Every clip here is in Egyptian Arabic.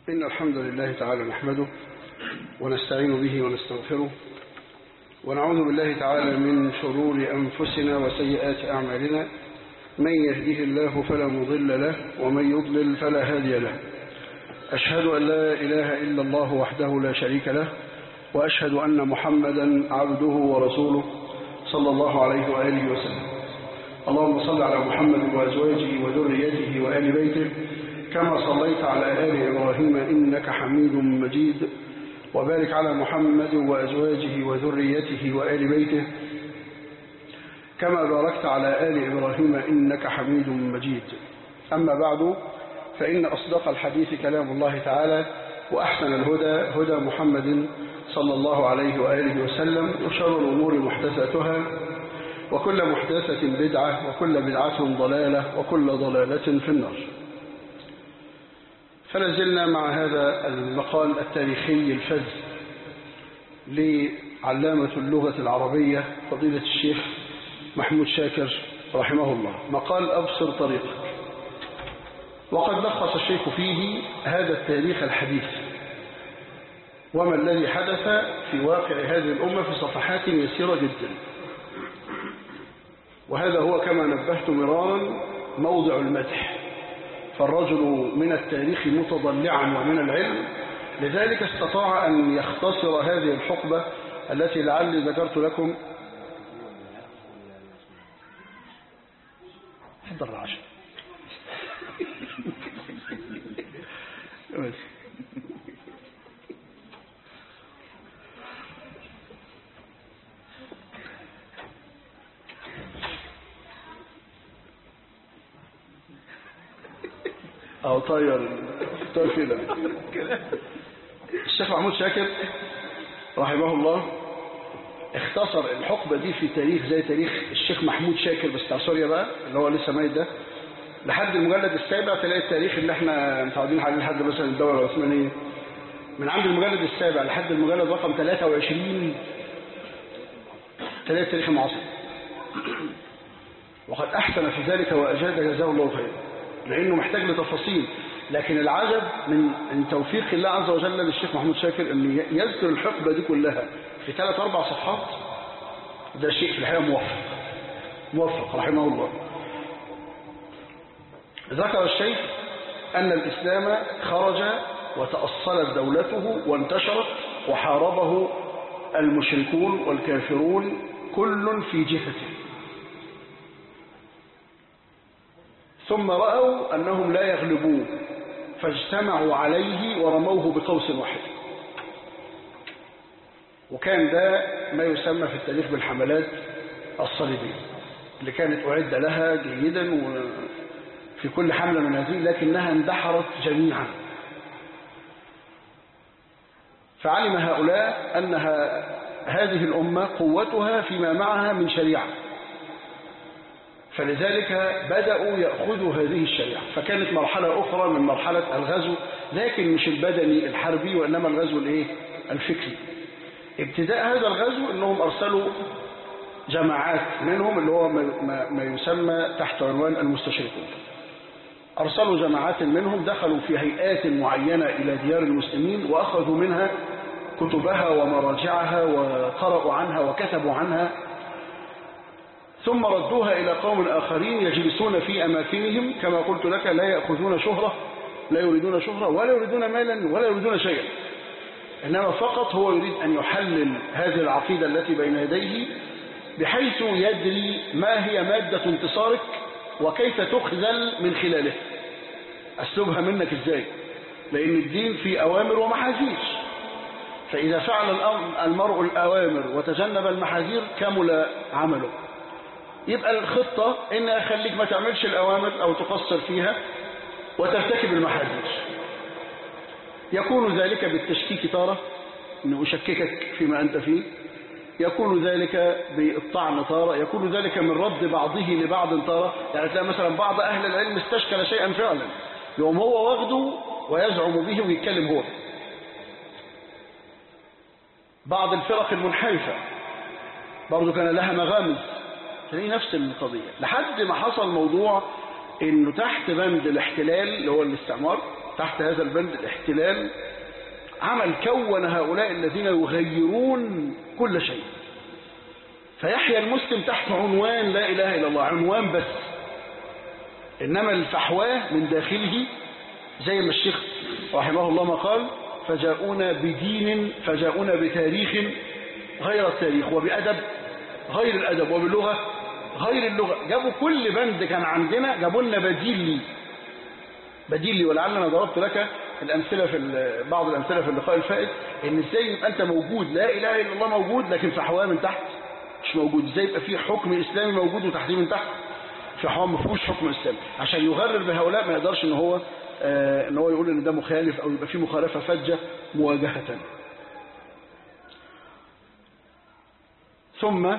إن الحمد لله تعالى نحمده ونستعين به ونستغفره ونعوذ بالله تعالى من شرور أنفسنا وسيئات أعمالنا من يهده الله فلا مضل له ومن يضلل فلا هادي له أشهد أن لا إله إلا الله وحده لا شريك له وأشهد أن محمدا عبده ورسوله صلى الله عليه وآله وسلم اللهم صل على محمد وأزواجه وذريته وآل بيته كما صليت على آل إبراهيم إنك حميد مجيد وبارك على محمد وأزواجه وذريته وآل بيته كما باركت على آل إبراهيم إنك حميد مجيد أما بعد فإن أصدق الحديث كلام الله تعالى وأحسن الهدى هدى محمد صلى الله عليه وآله وسلم وشر الأمور محدثاتها وكل محدثة بدعة وكل بدعة ضلالة وكل ضلالة في النار فلازلنا مع هذا المقال التاريخي الفذ لعلامة اللغة العربية فضيلة الشيخ محمود شاكر رحمه الله مقال أبصر طريقك وقد لخص الشيخ فيه هذا التاريخ الحديث وما الذي حدث في واقع هذه الأمة في صفحات يسيرة جدا وهذا هو كما نبهت مرارا موضع المدح فالرجل من التاريخ متضلعا ومن العلم لذلك استطاع أن يختصر هذه الحقبة التي لعلي ذكرت لكم حضر العشاء بس أو طير طير كده الشيخ محمود شاكر رحمه الله اختصر الحقبة دي في تاريخ زي تاريخ الشيخ محمود شاكر بس بتاع سوريا بقى اللي هو لسه ميت ده لحد المجلد السابع تلاقي التاريخ اللي احنا متعودين عليه لحد مثلا الدولة العثمانية من عند المجلد السابع لحد المجلد رقم 23 تلاقي التاريخ المعاصر وقد أحسن في ذلك وأجاد جزاه الله خيرا لأنه محتاج لتفاصيل لكن العجب من من توفيق الله عز وجل للشيخ محمود شاكر أن يذكر الحقبة دي كلها في ثلاث أربع صفحات ده شيء في الحقيقة موفق موفق رحمه الله ذكر الشيخ أن الإسلام خرج وتأصلت دولته وانتشرت وحاربه المشركون والكافرون كل في جهته ثم رأوا أنهم لا يغلبون فاجتمعوا عليه ورموه بقوس واحد وكان ده ما يسمى في التاريخ بالحملات الصليبية اللي كانت أعد لها جيدا وفي كل حملة من هذه لكنها اندحرت جميعا فعلم هؤلاء أنها هذه الأمة قوتها فيما معها من شريعة فلذلك بدأوا يأخذوا هذه الشريعة فكانت مرحلة أخرى من مرحلة الغزو لكن مش البدني الحربي وإنما الغزو الايه الفكري ابتداء هذا الغزو أنهم أرسلوا جماعات منهم اللي هو ما, ما يسمى تحت عنوان المستشرقون أرسلوا جماعات منهم دخلوا في هيئات معينة إلى ديار المسلمين وأخذوا منها كتبها ومراجعها وقرأوا عنها وكتبوا عنها ثم ردوها إلى قوم آخرين يجلسون في أماكنهم كما قلت لك لا يأخذون شهرة لا يريدون شهرة ولا يريدون مالا ولا يريدون شيئا إنما فقط هو يريد أن يحلل هذه العقيدة التي بين يديه بحيث يدري ما هي مادة انتصارك وكيف تخذل من خلاله أسلوبها منك إزاي لأن الدين في أوامر ومحاذير فإذا فعل المرء الأوامر وتجنب المحاذير كمل عمله يبقى الخطة إن أخليك ما تعملش الأوامر أو تقصر فيها وترتكب المحاذير يكون ذلك بالتشكيك تارة أن أشككك فيما أنت فيه يكون ذلك بالطعن تارة يكون ذلك من رد بعضه لبعض تارة يعني تلاقي مثلا بعض أهل العلم استشكل شيئا فعلا يوم هو واخده ويزعم به ويتكلم هو بعض الفرق المنحرفة برضو كان لها مغامز تلاقي نفس القضية لحد ما حصل موضوع انه تحت بند الاحتلال اللي هو الاستعمار تحت هذا البند الاحتلال عمل كون هؤلاء الذين يغيرون كل شيء فيحيا المسلم تحت عنوان لا إله إلا الله عنوان بس إنما الفحواه من داخله زي ما الشيخ رحمه الله ما قال فجاءونا بدين فجاءونا بتاريخ غير التاريخ وبأدب غير الأدب وباللغة غير اللغة جابوا كل بند كان عندنا جابوا لنا بديل لي بديل لي ولعل انا ضربت لك الأمثلة في بعض الأمثلة في اللقاء الفائت إن إزاي يبقى أنت موجود لا إله إلا الله موجود لكن في حواه من تحت مش موجود إزاي يبقى في حكم إسلامي موجود وتحتيه من تحت في حواه ما فيهوش حكم إسلامي عشان يغرر بهؤلاء ما يقدرش إن هو آه إن هو يقول إن ده مخالف أو يبقى في مخالفة فجة مواجهة ثم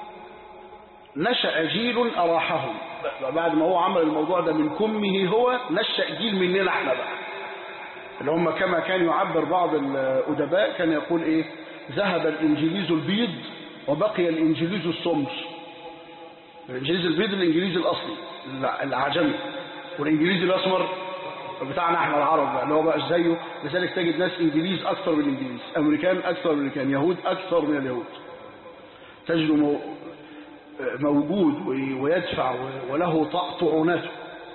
نشأ جيل أراحهم بعد ما هو عمل الموضوع ده من كمه هو نشأ جيل مننا احنا بقى اللي هم كما كان يعبر بعض الأدباء كان يقول إيه ذهب الإنجليز البيض وبقي الإنجليز السمر الإنجليز البيض الإنجليزي الأصلي العجمي والإنجليزي الأسمر بتاعنا احنا العرب بقى اللي هو بقى زيه لذلك تجد ناس إنجليز أكثر من الإنجليز أمريكان أكثر من الأمريكان يهود أكثر من اليهود تجد موجود ويدفع وله طعناته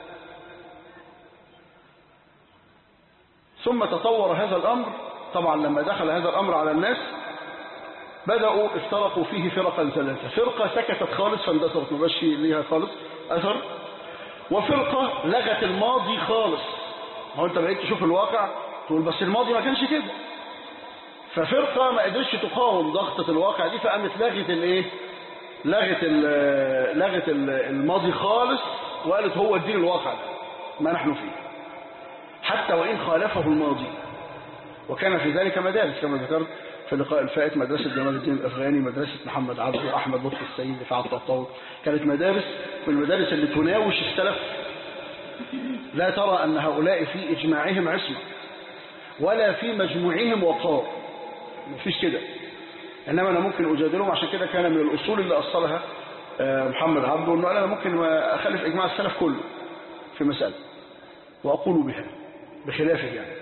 ثم تطور هذا الأمر طبعا لما دخل هذا الأمر على الناس بدأوا افترقوا فيه فرقا ثلاثة فرقة سكتت خالص فاندثرت مبشي ليها خالص أثر وفرقة لغت الماضي خالص هو انت بقيت تشوف الواقع تقول بس الماضي ما كانش كده ففرقة ما قدرش تقاوم ضغطة الواقع دي فقامت لغت الايه لغت ال لغت ال الماضي خالص وقالت هو الدين الواقع ده ما نحن فيه حتى وإن خالفه الماضي وكان في ذلك مدارس كما ذكرت في اللقاء الفائت مدرسة جمال الدين الأفغاني مدرسة محمد عبده أحمد لطفي السيد دفاع التطور كانت مدارس من المدارس اللي تناوش السلف لا ترى أن هؤلاء في إجماعهم عصمة ولا في مجموعهم وقار مفيش كده إنما أنا ممكن أجادلهم عشان كده كان من الأصول اللي أصلها محمد عبده أنه أنا ممكن أخلف إجماع السلف كله في مسألة وأقول بها بخلافه يعني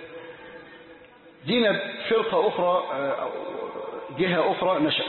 دينا فرقة أخرى جهة أخرى نشأت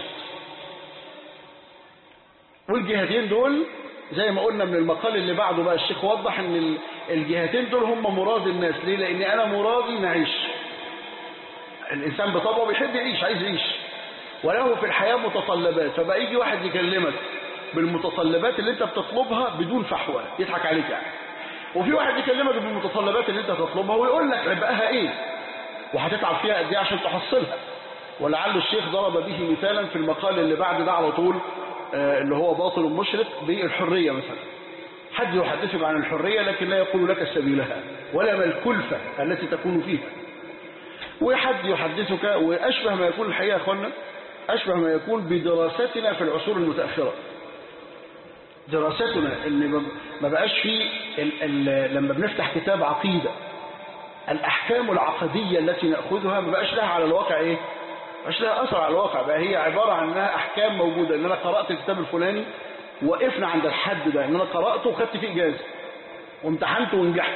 والجهتين دول زي ما قلنا من المقال اللي بعده بقى الشيخ وضح ان الجهتين دول هم مراد الناس ليه لاني انا مرادي نعيش الانسان بطبعه بيحب يعيش عايز يعيش وله في الحياة متطلبات فبقى يجي واحد يكلمك بالمتطلبات اللي انت بتطلبها بدون فحوى يضحك عليك يعني وفي واحد يكلمك بالمتطلبات اللي انت تطلبها ويقول لك عبئها ايه وهتتعب فيها قد ايه عشان تحصلها ولعل الشيخ ضرب به مثالا في المقال اللي بعد ده على طول آه اللي هو باطل مشرك بالحرية مثلا حد يحدثك عن الحرية لكن لا يقول لك سبيلها ولا ما الكلفة التي تكون فيها وحد يحدثك وأشبه ما يكون الحقيقة يا أخوانا أشبه ما يكون بدراستنا في العصور المتأخرة دراستنا اللي ما بقاش فيه ال ال لما بنفتح كتاب عقيدة الأحكام العقدية التي نأخذها ما بقاش لها على الواقع إيه مش لها أثر على الواقع بقى هي عبارة عن أنها أحكام موجودة إن أنا قرأت الكتاب الفلاني وقفنا عند الحد ده إن أنا قرأته وخدت فيه إجازة وامتحنت ونجحت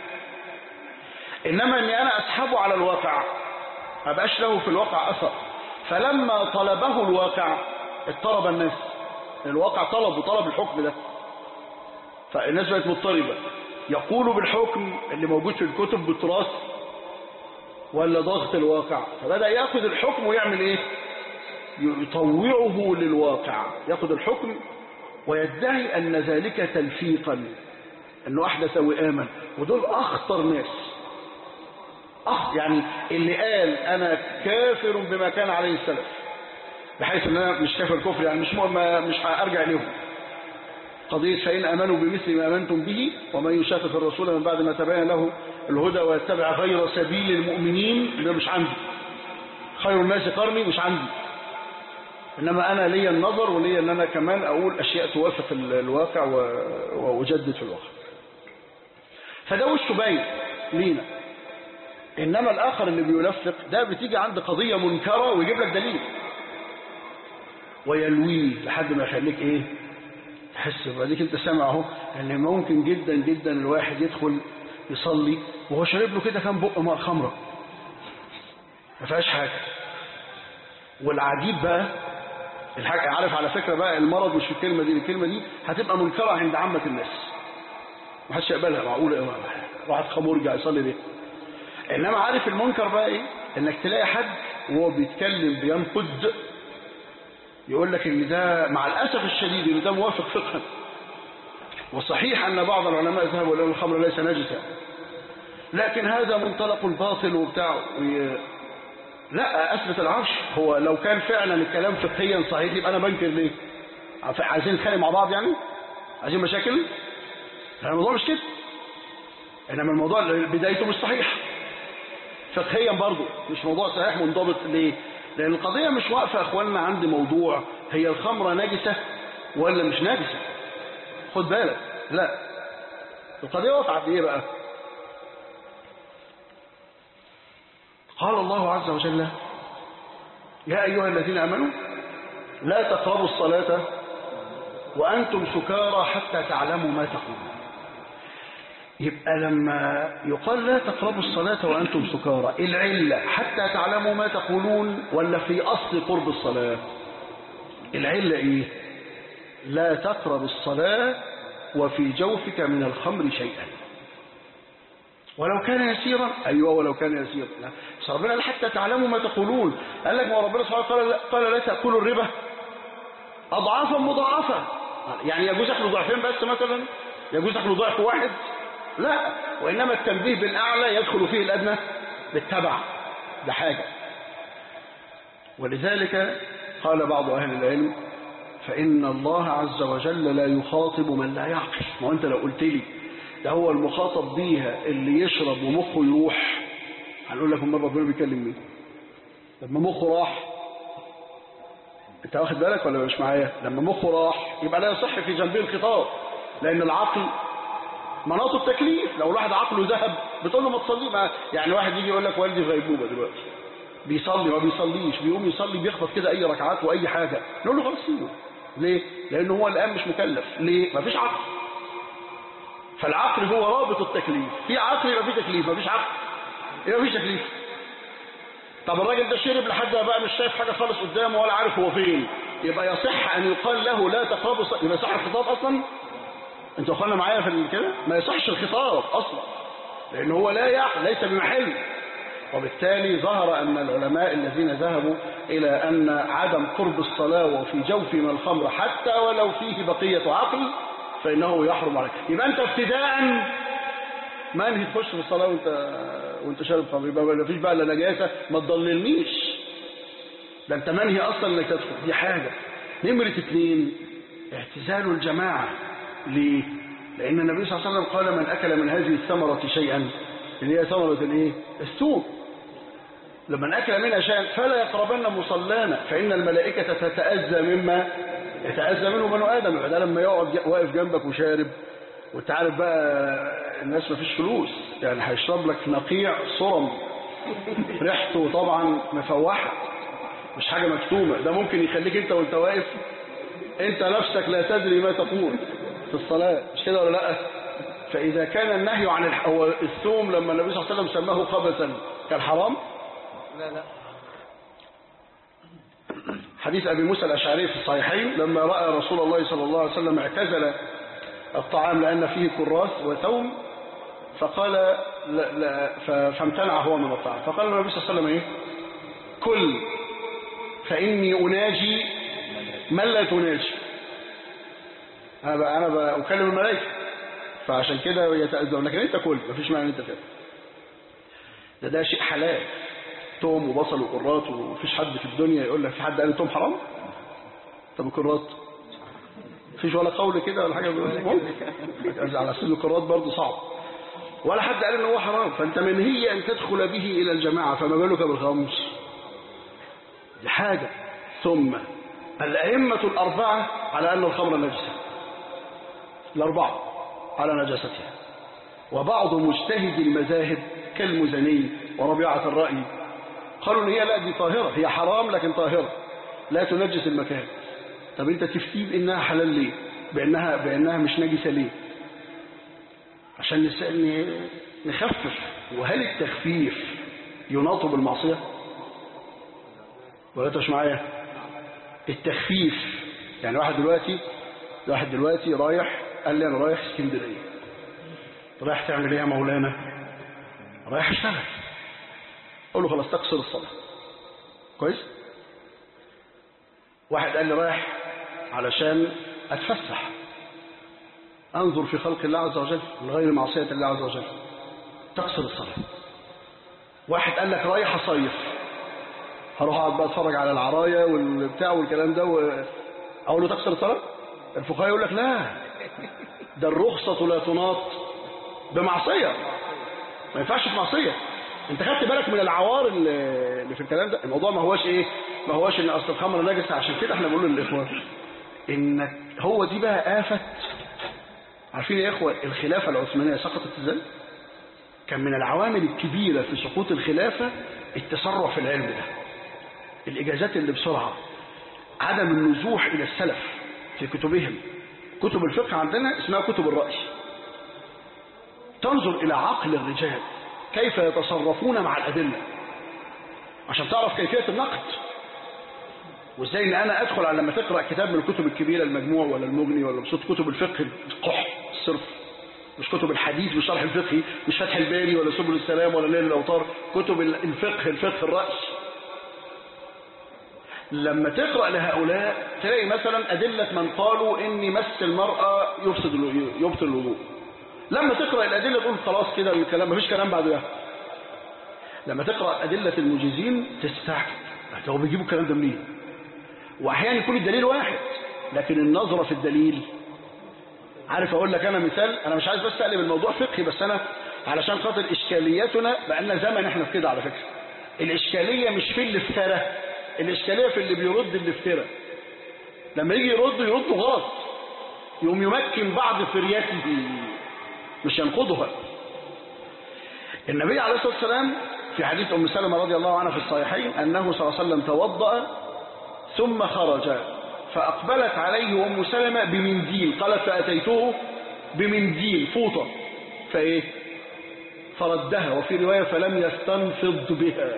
إنما إني أنا أسحبه على الواقع ما بقاش له في الواقع أثر فلما طلبه الواقع اضطرب الناس الواقع طلب وطلب الحكم ده فالناس بقت مضطربة يقول بالحكم اللي موجود في الكتب بالتراث ولا ضغط الواقع فبدأ يأخذ الحكم ويعمل ايه يطوعه للواقع يأخذ الحكم ويدعي أن ذلك تلفيقا أنه أحدث وآمن ودول أخطر ناس أخ يعني اللي قال أنا كافر بما كان عليه السلف بحيث أن أنا مش كافر كفر يعني مش مش هأرجع لهم قضية فإن أمنوا بمثل ما أمنتم به ومن يشاقق الرسول من بعد ما تبين له الهدى ويتبع غير سبيل المؤمنين ده مش عندي خير الناس قرني مش عندي إنما أنا لي النظر ولي أن أنا كمان أقول أشياء توافق الواقع وأجدد في الواقع فده وشه باين لينا إنما الآخر اللي بيلفق ده بتيجي عند قضية منكرة ويجيب لك دليل ويلويه لحد ما يخليك إيه تحس وبعديك انت سامع اهو ان ممكن جدا جدا الواحد يدخل يصلي وهو شارب له كده كام بق ماء خمره ما فيهاش حاجه والعجيب بقى الحاجة عارف على فكرة بقى المرض مش في الكلمة دي الكلمة دي هتبقى منكرة عند عامة الناس ما حدش يقبلها معقولة واحد خمور يرجع يصلي ليه انما عارف المنكر بقى ايه انك تلاقي حد وهو بيتكلم بينقد يقول لك ان ده مع الاسف الشديد ان ده موافق فقها وصحيح ان بعض العلماء ذهبوا الى الخمر ليس نجسا لكن هذا منطلق الباطل وبتاع وي... لا اثبت العرش هو لو كان فعلا الكلام فقهيا صحيح يبقى انا بنكر ليه عايزين نتخانق مع بعض يعني عايزين مشاكل الموضوع مش كده انما الموضوع بدايته مش صحيح فقهيا برضه مش موضوع صحيح منضبط ليه لان القضيه مش واقفه يا اخواننا عند موضوع هي الخمره نجسه ولا مش نجسه خد بالك لا القضيه واقفه عند ايه بقى قال الله عز وجل يا ايها الذين امنوا لا تقربوا الصلاه وانتم سكارى حتى تعلموا ما تقولون يبقى لما يقال لا تقربوا الصلاة وأنتم سكارى العلة حتى تعلموا ما تقولون ولا في أصل قرب الصلاة العلة إيه لا تقرب الصلاة وفي جوفك من الخمر شيئا ولو كان يسيرا أيوة ولو كان يسيرا لا ربنا قال حتى تعلموا ما تقولون قال لك ما ربنا سبحانه قال, قال لا تأكلوا الربا أضعافا مضاعفة يعني يجوز أكله ضعفين بس مثلا يجوز أكله ضعف واحد لا وإنما التنبيه بالأعلى يدخل فيه الأدنى بالتبع ده حاجة ولذلك قال بعض أهل العلم فإن الله عز وجل لا يخاطب من لا يعقل ما أنت لو قلت لي ده هو المخاطب بيها اللي يشرب ومخه يروح هنقول لك امال ربنا بيكلم مين لما مخه راح انت واخد بالك ولا مش معايا لما مخه راح يبقى لا يصح في جنبه الخطاب لان العقل مناط التكليف لو الواحد عقله ذهب بتقول له ما تصلي ما يعني واحد يجي يقول لك والدي في غيبوبه دلوقتي بيصلي ما بيصليش بيقوم يصلي بيخبط كده اي ركعات واي حاجه نقول له خلاص سيبه ليه لانه هو الان مش مكلف ليه ما فيش عقل فالعقل هو رابط التكليف في عقل يبقى في تكليف ما فيش عقل يبقى في تكليف طب الراجل ده شرب لحد ما بقى مش شايف حاجه خالص قدامه ولا عارف هو فين يبقى يصح ان يقال له لا تقربوا يبقى يصح الخطاب اصلا انتوا اخوانا معايا في كده ما يصحش الخطاب اصلا لان هو لا يعقل ليس بمحل وبالتالي ظهر ان العلماء الذين ذهبوا الى ان عدم قرب الصلاه وفي جوف من الخمر حتى ولو فيه بقيه عقل فانه يحرم عليك يبقى انت ابتداء منهي تخش في الصلاه وانت وانت شارب خمر يبقى ما فيش بقى لا نجاسه ما تضللنيش ده انت منهي اصلا انك تدخل دي حاجه نمره اثنين اعتزال الجماعه ليه؟ لأن النبي صلى الله عليه وسلم قال من أكل من هذه الثمرة شيئا اللي هي ثمرة الايه؟ السوء لمن أكل منها شيئا فلا يقربن مصلانا فإن الملائكة تتأذى مما يتأذى منه بنو آدم يبقى ده لما يقعد واقف جنبك وشارب وانت عارف بقى الناس ما فيش فلوس يعني هيشرب لك نقيع صرم ريحته طبعا مفوحة مش حاجة مكتومة ده ممكن يخليك انت وانت واقف انت نفسك لا تدري ما تقول في الصلاة مش كده ولا لا فإذا كان النهي عن الح... هو الثوم لما النبي صلى الله عليه وسلم سماه خبثا كان حرام لا لا حديث أبي موسى الأشعري في الصحيحين لما رأى رسول الله صلى الله عليه وسلم اعتزل الطعام لأن فيه كراث وثوم فقال لا لا ف- فامتنع هو من الطعام فقال النبي صلى الله عليه وسلم ايه كل فإني أناجي من لا تناجي أنا بقى أنا بقى أكلم الملائكة فعشان كده يتأذون لكن أنت كل مفيش معنى أنت فاهم ده ده شيء حلال توم وبصل وكرات ومفيش حد في الدنيا يقول لك في حد قال توم حرام طب الكرات مفيش ولا قول كده ولا حاجه ممكن على سبيل الكرات برضه صعب ولا حد قال ان هو حرام فانت منهي ان تدخل به الى الجماعه فما بالك بالخمر دي حاجه ثم الائمه الاربعه على ان الخمر نجسه الاربعه على نجاستها وبعض مجتهد المذاهب كالمزني وربيعه الراي قالوا ان هي لا دي طاهره هي حرام لكن طاهره لا تنجس المكان طب انت تفتي بانها حلال ليه بانها بانها مش نجسه ليه عشان نسالني نخفف وهل التخفيف يناط بالمعصية ولا تش معايا التخفيف يعني واحد دلوقتي واحد دلوقتي رايح قال لي انا رايح اسكندريه رايح تعمل ايه يا مولانا رايح اشتغل اقول له خلاص تقصر الصلاه كويس واحد قال لي رايح علشان اتفسح انظر في خلق الله عز وجل من غير معصيه الله عز وجل تقصر الصلاه واحد قال لك رايح اصيف هروح اقعد بقى اتفرج على العرايا والبتاع والكلام ده و... اقول له تكسر الصلاه الفقهاء يقول لك لا ده الرخصه لا تناط بمعصيه ما ينفعش في معصيه انت خدت بالك من العوار اللي في الكلام ده الموضوع ما هواش ايه ما هواش ان اصل الخمر نجسه عشان كده احنا بنقول للاخوان انك هو دي بقى آفة عارفين يا اخوه الخلافه العثمانيه سقطت ازاي كان من العوامل الكبيره في سقوط الخلافه التسرع في العلم ده الإجازات اللي بسرعة عدم النزوح إلى السلف في كتبهم كتب الفقه عندنا اسمها كتب الرأي تنظر إلى عقل الرجال كيف يتصرفون مع الأدلة عشان تعرف كيفية النقد وازاي ان انا ادخل على لما تقرا كتاب من الكتب الكبيره المجموع ولا المغني ولا بصوت كتب الفقه القح الصرف مش كتب الحديث مش شرح الفقهي مش فتح الباري ولا سبل السلام ولا ليل الاوطار كتب الفقه الفقه الراس لما تقرأ لهؤلاء تلاقي مثلا أدلة من قالوا إن مس المرأة يفسد يبطل الوضوء لما تقرأ الأدلة تقول خلاص كده الكلام مفيش كلام بعد ده لما تقرأ أدلة المجيزين تستعجب هو بيجيبوا الكلام ده منين وأحيانا يكون الدليل واحد لكن النظرة في الدليل عارف أقول لك أنا مثال أنا مش عايز بس أقلب الموضوع فقهي بس أنا علشان خاطر إشكالياتنا بقالنا زمن إحنا في كده على فكرة الإشكالية مش في اللي افترى الإشكالية في اللي بيرد الافتراء لما يجي يرد يرد غلط يقوم يمكن بعض فرياته مش ينقضها النبي عليه الصلاة والسلام في حديث أم سلمة رضي الله عنها في الصحيحين أنه صلى الله عليه وسلم توضأ ثم خرج فأقبلت عليه أم سلمة بمنديل قالت فأتيته بمنديل فوطة فإيه فردها وفي رواية فلم يستنفض بها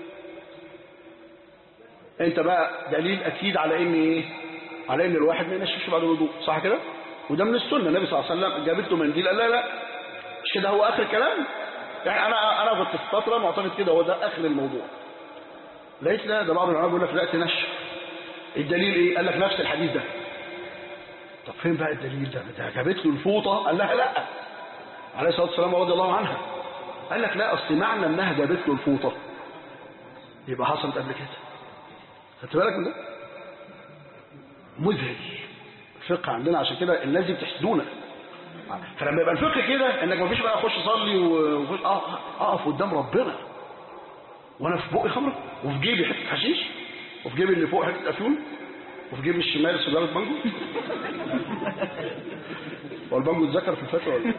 انت بقى دليل اكيد على ان ايه على ان الواحد ما ينشفش بعد الوضوء صح كده وده من السنه النبي صلى الله عليه وسلم جابت له منديل قال لا لا مش كده هو اخر كلام يعني انا انا كنت في فتره معتقد كده هو ده اخر الموضوع لقيت لا ده بعض العلماء بيقول لك لا تنشف الدليل ايه قال لك نفس الحديث ده طب فين بقى الدليل ده ده جابت له الفوطه قال لها لا عليه الصلاه والسلام رضي الله عنها قال لك لا اصل معنى انها جابت له الفوطه يبقى حصلت قبل كده خدت بالك من ده مذهل الفقه عندنا عشان كده الناس دي بتحسدونا فلما يبقى الفقه كده انك مفيش بقى اخش اصلي واخش اقف قدام ربنا وانا في بقي خمره وفي جيبي حته حشيش وفي جيبي اللي فوق حته افيون وفي جيبي الشمال سيجاره بانجو هو البانجو اتذكر في الفتوى ولا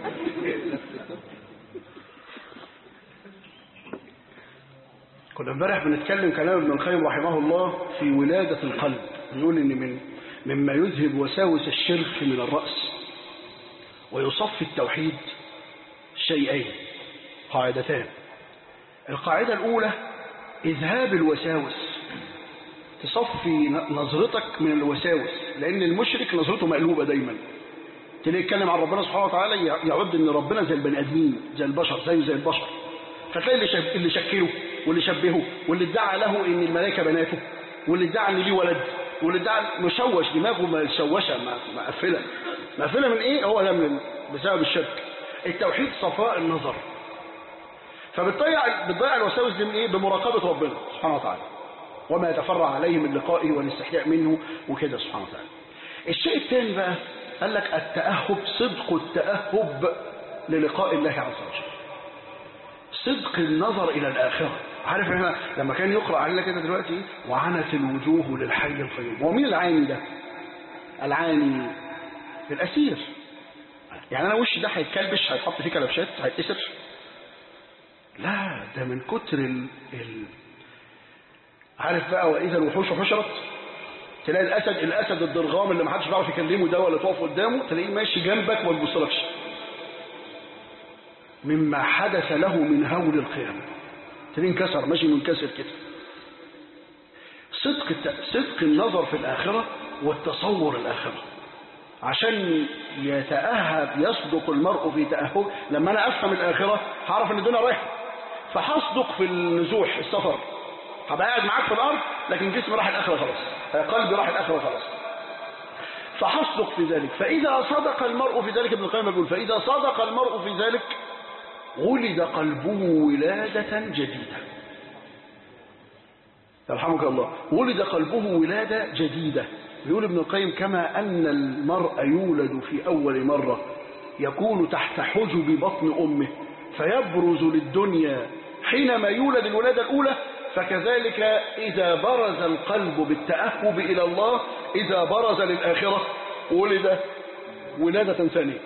كنا امبارح بنتكلم كلام ابن القيم رحمه الله في ولادة القلب بيقول ان من مما يذهب وساوس الشرك من الرأس ويصفي التوحيد شيئين قاعدتان القاعدة الأولى إذهاب الوساوس تصفي نظرتك من الوساوس لأن المشرك نظرته مقلوبة دايما تلاقي يتكلم عن ربنا سبحانه وتعالى يعد ان ربنا زي البني ادمين زي البشر زيه زي البشر فتلاقي اللي شب... اللي شكله واللي شبهه واللي ادعى له ان الملائكه بناته واللي ادعى ان ليه ولد واللي ادعى مشوش دماغه مشوشه مقفله مقفله من ايه هو ده من بسبب الشرك التوحيد صفاء النظر فبتضيع بتضيع الوساوس دي من ايه بمراقبه ربنا سبحانه وتعالى وما يتفرع عليه من لقائه والاستحياء منه وكده سبحانه وتعالى الشيء الثاني بقى قال لك التأهب صدق التأهب للقاء الله عز وجل صدق النظر إلى الآخرة عارف احنا لما كان يقرأ علينا كده دلوقتي وعنت الوجوه للحي القيوم هو مين العاني ده العاني الأسير يعني أنا وشي ده هيتكلبش هيتحط فيه كلبشات هيتكسر لا ده من كتر ال... ال... عارف بقى وإذا الوحوش حشرت تلاقي الأسد الأسد الضرغام اللي ما حدش بيعرف يكلمه ده ولا تقف قدامه تلاقيه ماشي جنبك وما بيبصلكش مما حدث له من هول القيامة تلاقيه انكسر ماشي منكسر كده صدق الت- صدق النظر في الآخرة والتصور الآخرة عشان يتأهب يصدق المرء في تأهب لما أنا أفهم الآخرة هعرف إن الدنيا رايحة فهصدق في النزوح السفر هبقى قاعد معاك في الأرض لكن جسمي راح الآخرة خلاص قلبي راح الآخرة خلاص فحصدق في ذلك فإذا صدق المرء في ذلك ابن القيم يقول فإذا صدق المرء في ذلك ولد قلبه ولادة جديدة يرحمك الله ولد قلبه ولادة جديدة يقول ابن القيم كما أن المرء يولد في أول مرة يكون تحت حجب بطن أمه فيبرز للدنيا حينما يولد الولادة الأولى فكذلك إذا برز القلب بالتأهب إلى الله إذا برز للآخرة ولد ولادة ثانية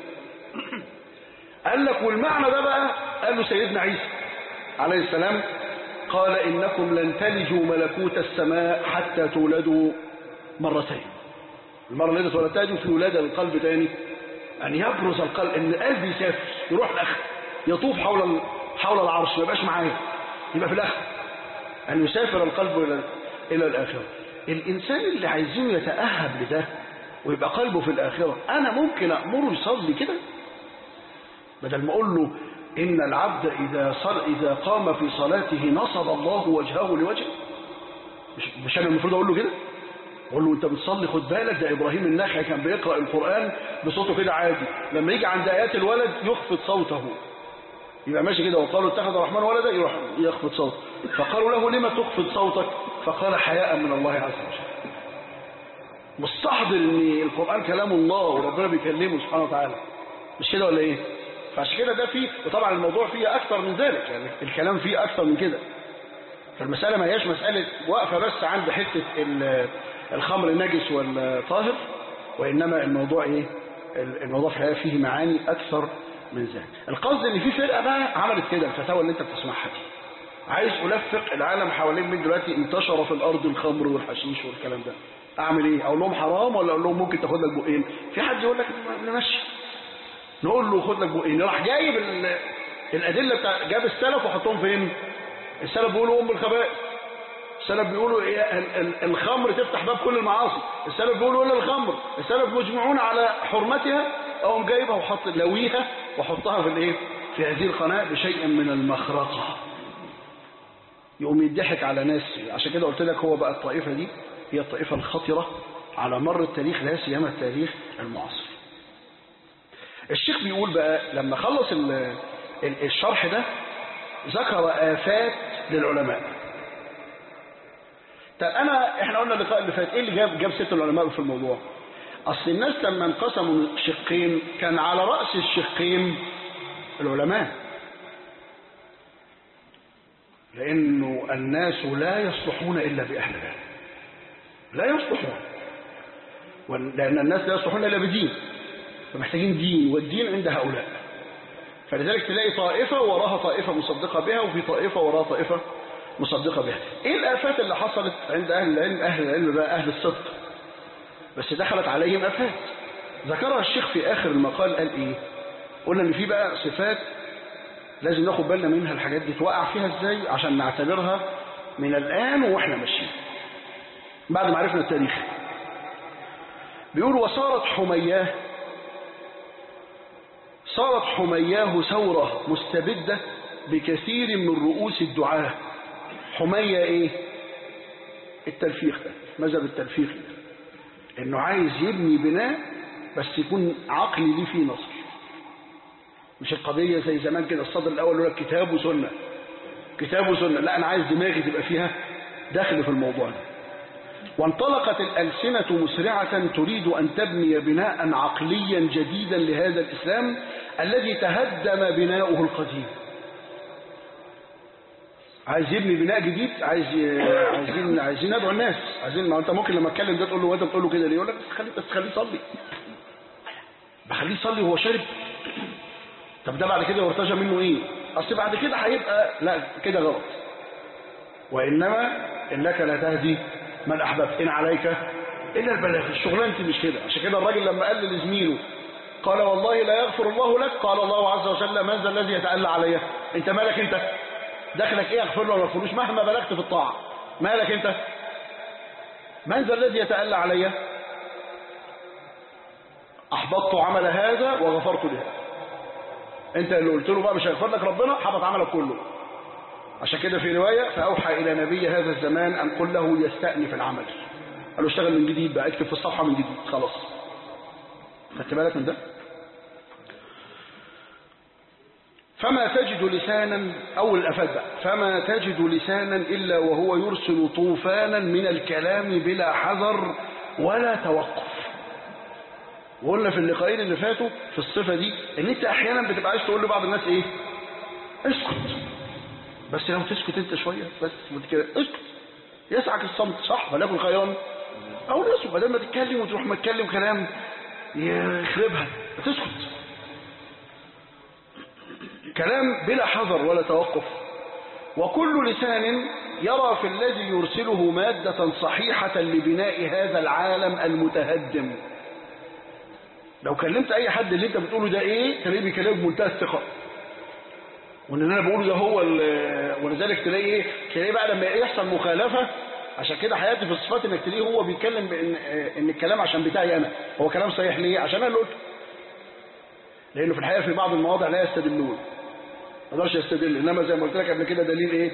قال لك والمعنى ده بقى قال له سيدنا عيسى عليه السلام قال إنكم لن تلجوا ملكوت السماء حتى تولدوا مرتين المرة اللي انت اتولدتها دي في ولادة للقلب تاني أن يبرز القلب إن القلب يسافر يروح الآخر يطوف حول ال- حول العرش ما يبقاش معايا يبقى في الآخر أن يسافر القلب إلى إلى الآخرة الإنسان اللي عايزينه يتأهب لده ويبقى قلبه في الآخرة أنا ممكن أأمره يصلي كده بدل ما أقول له إن العبد إذا صل إذا قام في صلاته نصب الله وجهه لوجهه مش, مش أنا المفروض أقول له كده أقول له أنت بتصلي خد بالك ده إبراهيم النخعي كان بيقرأ القرآن بصوته كده عادي لما يجي عند آيات الولد يخفض صوته يبقى ماشي كده وقالوا اتخذ الرحمن ولدا يروح يخفض صوته فقالوا له لما تخفض صوتك فقال حياء من الله عز وجل مستحضر ان القرآن كلام الله وربنا بيكلمه سبحانه وتعالى مش كده ولا ايه فعشان كده ده فيه وطبعا الموضوع فيه اكتر من ذلك يعني الكلام فيه اكتر من كده فالمسألة ما هياش مسألة واقفة بس عند حتة ال- الخمر نجس والطاهر وإنما الموضوع إيه الموضوع في الحقيقة فيه معاني أكثر من ذلك القصد إن في فرقة بقى عملت كده الفتاوى اللي أنت بتسمعها دي عايز ألفق العالم حوالين من دلوقتي انتشر في الأرض الخمر والحشيش والكلام ده أعمل إيه أقول لهم حرام ولا أقول لهم ممكن تاخد لك بقين في حد يقول لك نمشي نقول له خد لك بقين راح جايب ال- الأدلة بتاع جاب السلف وحطهم فين السلف بيقولوا أم الخبائث السلف بيقولوا إيه ال- ال- الخمر تفتح باب كل المعاصي السلف بيقولوا إلا الخمر السلف مجمعون على حرمتها أقوم جايبها وحط لويها وحطها في الإيه في هذه القناة بشيء من المخرقة يقوم يضحك على ناس عشان كده قلت لك هو بقى الطائفة دي هي الطائفة الخطرة على مر التاريخ لا سيما التاريخ المعاصر الشيخ بيقول بقى لما خلص ال- ال- الشرح ده ذكر آفات للعلماء طب أنا إحنا قلنا اللقاء اللي فات إيه اللي جاب جاب ست العلماء في الموضوع أصل الناس لما انقسموا شقين كان على رأس الشقين العلماء لأنه الناس لا يصلحون إلا بأهلها لا يصلحون وال- لأن الناس لا يصلحون إلا بدين فمحتاجين دين والدين عند هؤلاء فلذلك تلاقي طائفة وراها طائفة مصدقة بها وفي طائفة وراها طائفة مصدقة بها ايه الآفات اللي حصلت عند أهل العلم أهل العلم بقى أهل الصدق بس دخلت عليهم آفات ذكرها الشيخ في آخر المقال قال ايه قلنا ان في بقى صفات لازم ناخد بالنا منها الحاجات دي توقع فيها ازاي عشان نعتبرها من الآن واحنا ماشيين بعد ما عرفنا التاريخ بيقول وصارت حمياه صارت حمياه ثورة مستبدة بكثير من رؤوس الدعاة حمية ايه التلفيق ده مذهب التلفيق ده انه عايز يبني بناء بس يكون عقلي ليه فيه نصر مش القضية زي زمان كده الصدر الاول يقول لك كتاب وسنة كتاب وسنة لا انا عايز دماغي تبقى فيها داخل في الموضوع ده وانطلقت الألسنة مسرعة تريد أن تبني بناء عقليا جديدا لهذا الإسلام الذي تهدم بناؤه القديم عايز يبني بناء جديد عايز ي... عايزين عايزين ندعو الناس عايزين ما انت ممكن لما اتكلم ده تقول له وانت بتقول له كده ليه يقول لك بس خليه بس خليه يصلي بخليه يصلي وهو شارب طب ده بعد كده وارتجى منه ايه اصل بعد كده هيبقى لا كده غلط وانما انك لا تهدي من احببت ان عليك الا البلاغ الشغلانه مش كده عشان كده الراجل لما قال لزميله قال والله لا يغفر الله لك قال الله عز وجل من ذا الذي يتألى علي انت مالك انت دخلك ايه اغفر له ولا يغفرلوش مهما بلغت في الطاعة مالك انت من ذا الذي يتألى علي احبطت عمل هذا وغفرت له انت اللي قلت له بقى مش هيغفر لك ربنا حبط عملك كله عشان كده في رواية فأوحى إلى نبي هذا الزمان أن قل له يستأنف العمل قال له اشتغل من جديد بقى اكتب في الصفحة من جديد خلاص خدت بالك من ده فما تجد لسانا أول الأفات بقى فما تجد لسانا إلا وهو يرسل طوفانا من الكلام بلا حذر ولا توقف وقلنا في اللقاءين اللي فاتوا في الصفة دي ان انت احيانا بتبقى عايز تقول لبعض الناس ايه اسكت بس لو تسكت انت شوية بس كده اسكت يسعك الصمت صح ولكن خيرا او نسكت بدل ما تتكلم وتروح متكلم كلام يخربها تسكت كلام بلا حذر ولا توقف وكل لسان يرى في الذي يرسله مادة صحيحة لبناء هذا العالم المتهدم لو كلمت اي حد اللي انت بتقوله ده ايه تلاقيه بيكلمك بمنتهى الثقه وان انا بقوله ده هو ولذلك تلاقي ايه تلاقيه بقى لما يحصل مخالفه عشان كده حياتي في الصفات انك تلاقيه هو بيتكلم بان ان الكلام عشان بتاعي انا هو كلام صحيح ليه عشان انا اللي قلته لانه في الحقيقه في بعض المواضع لا يستدلون ما يقدرش يستدل انما زي ما قلت لك قبل كده دليل ايه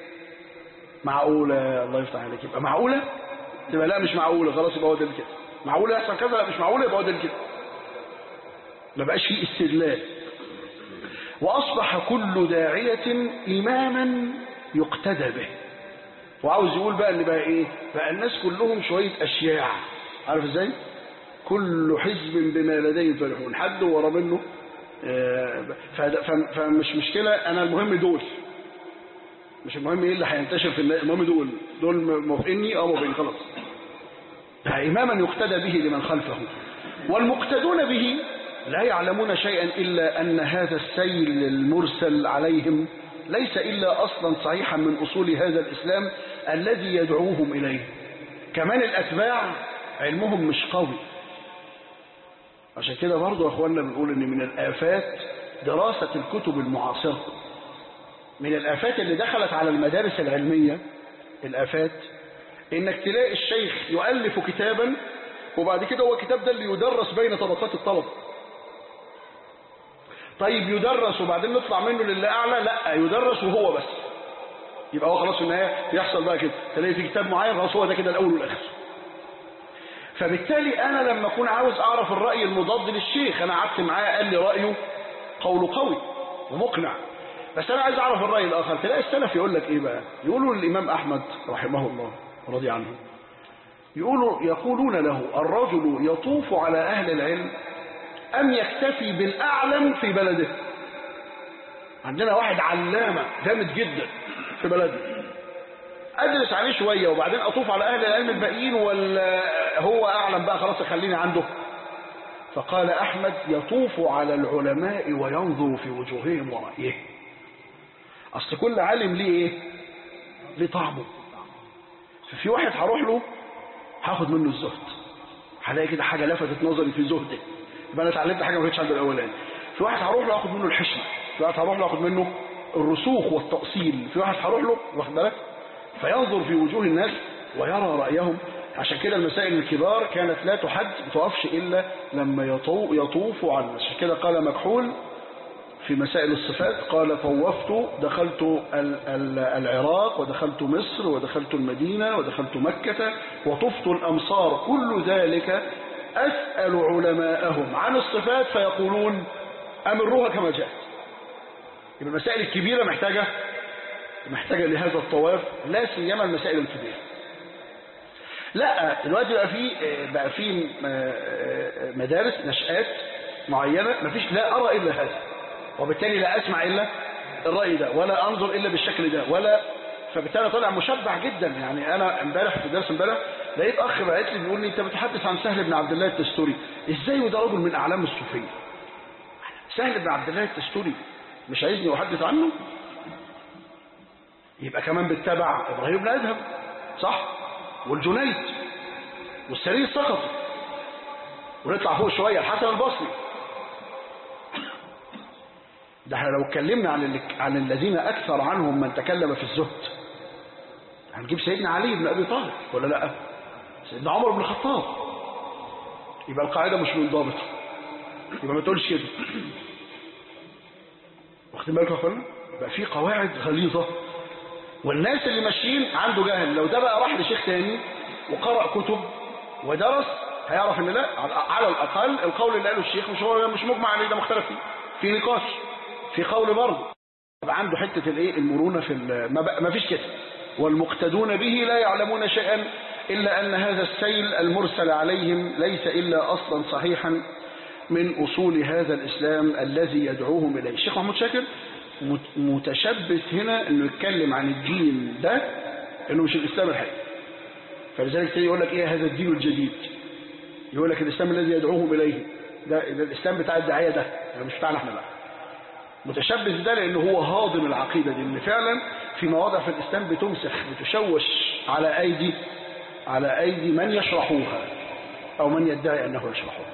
معقوله الله يفتح عليك يبقى معقوله تبقى لا مش معقوله خلاص يبقى هو دليل كده معقوله يحصل كذا لا مش معقوله يبقى هو دليل كده ما بقاش فيه استدلال وأصبح كل داعية إماما يقتدى به وعاوز يقول بقى اللي بقى إيه بقى الناس كلهم شوية أشياع عارف إزاي كل حزب بما لديه فرحون حد ورا منه فمش مشكلة أنا المهم دول مش المهم إيه اللي هينتشر في الناس المهم دول دول موافقيني أو موافقيني خلاص بقى إماما يقتدى به لمن خلفه والمقتدون به لا يعلمون شيئا إلا أن هذا السيل المرسل عليهم ليس إلا أصلا صحيحا من أصول هذا الإسلام الذي يدعوهم إليه كمان الأتباع علمهم مش قوي عشان كده برضو أخواننا بنقول أن من الآفات دراسة الكتب المعاصرة من الآفات اللي دخلت على المدارس العلمية الآفات إنك تلاقي الشيخ يؤلف كتابا وبعد كده هو الكتاب ده اللي يدرس بين طبقات الطلبة طيب يدرس وبعدين نطلع منه للي أعلى لا يدرس وهو بس يبقى هو خلاص في النهاية يحصل بقى كده تلاقي في كتاب معين خلاص هو ده كده الأول والآخر فبالتالي أنا لما أكون عاوز أعرف الرأي المضاد للشيخ أنا قعدت معاه قال لي رأيه قول قوي ومقنع بس أنا عايز أعرف الرأي الآخر تلاقي السلف يقول لك إيه بقى يقولوا للإمام أحمد رحمه الله رضي عنه يقولوا يقولون له الرجل يطوف على أهل العلم أم يكتفي بالأعلم في بلده عندنا واحد علامة جامد جدا في بلده أدرس عليه شوية وبعدين أطوف على أهل العلم الباقيين ولا هو أعلم بقى خلاص خليني عنده فقال أحمد يطوف على العلماء وينظر في وجوههم ورأيه أصل كل عالم ليه إيه ليه طعمه ففي واحد هروح له هاخد منه الزهد هلاقي كده حاجة لفتت نظري في زهده يبقى انا اتعلمت حاجه ما كانتش عند الاولاني في واحد هروح له اخد منه الحشمه في واحد هروح له اخد منه الرسوخ والتأصيل في واحد هروح له واخد بالك فينظر في وجوه الناس ويرى رأيهم عشان كده المسائل الكبار كانت لا تحد ما تقفش إلا لما يطو يطوف على الناس عشان كده قال مكحول في مسائل الصفات قال طوفت دخلت ال ال العراق ودخلت مصر ودخلت المدينة ودخلت مكة وطفت الأمصار كل ذلك أسأل علماءهم عن الصفات فيقولون أمروها كما جاءت يبقى المسائل الكبيرة محتاجة محتاجة لهذا الطواف لا سيما المسائل الكبيرة لا دلوقتي بقى في بقى في مدارس نشآت معينة مفيش لا أرى إلا هذا وبالتالي لا أسمع إلا الرأي ده ولا أنظر إلا بالشكل ده ولا فبالتالي طلع مشبع جدا يعني أنا امبارح في درس امبارح لقيت أخ بعت لي بيقول لي أنت بتحدث عن سهل بن عبد الله التستوري إزاي وده رجل من أعلام الصوفية سهل بن عبد الله التستوري مش عايزني أحدث عنه يبقى كمان بتتابع إبراهيم بن أدهم صح والجنيد والسرير السقطي ونطلع فوق شوية الحسن البصري ده احنا لو اتكلمنا عن اللي عن الذين اكثر عنهم من تكلم في الزهد هنجيب سيدنا علي بن ابي طالب ولا لا سيدنا عمر بن الخطاب يبقى القاعده مش منضبطه يبقى ما تقولش كده واخدين بالكم يا اخوانا يبقى في قواعد غليظه والناس اللي ماشيين عنده جهل لو ده بقى راح لشيخ تاني وقرأ كتب ودرس هيعرف ان لا على الاقل القول اللي قاله الشيخ مش هو مش مجمع عليه ده مختلف فيه في نقاش في قول برضه يبقى عنده حته الايه المرونه في ما فيش كده والمقتدون به لا يعلمون شيئا الا ان هذا السيل المرسل عليهم ليس الا اصلا صحيحا من اصول هذا الاسلام الذي يدعوهم اليه الشيخ محمود شاكر متشبث هنا انه يتكلم عن الدين ده انه مش الاسلام الحقيقي فلذلك تيجي يقول لك ايه هذا الدين الجديد يقول لك الاسلام الذي يدعوهم اليه ده, ده الاسلام بتاع الداعيه ده يعني مش بتاعنا احنا بقى متشبث ده لانه هو هاضم العقيده دي ان فعلا في مواضع في الاسلام بتمسخ بتشوش على ايدي على ايدي من يشرحوها او من يدعي انه يشرحوها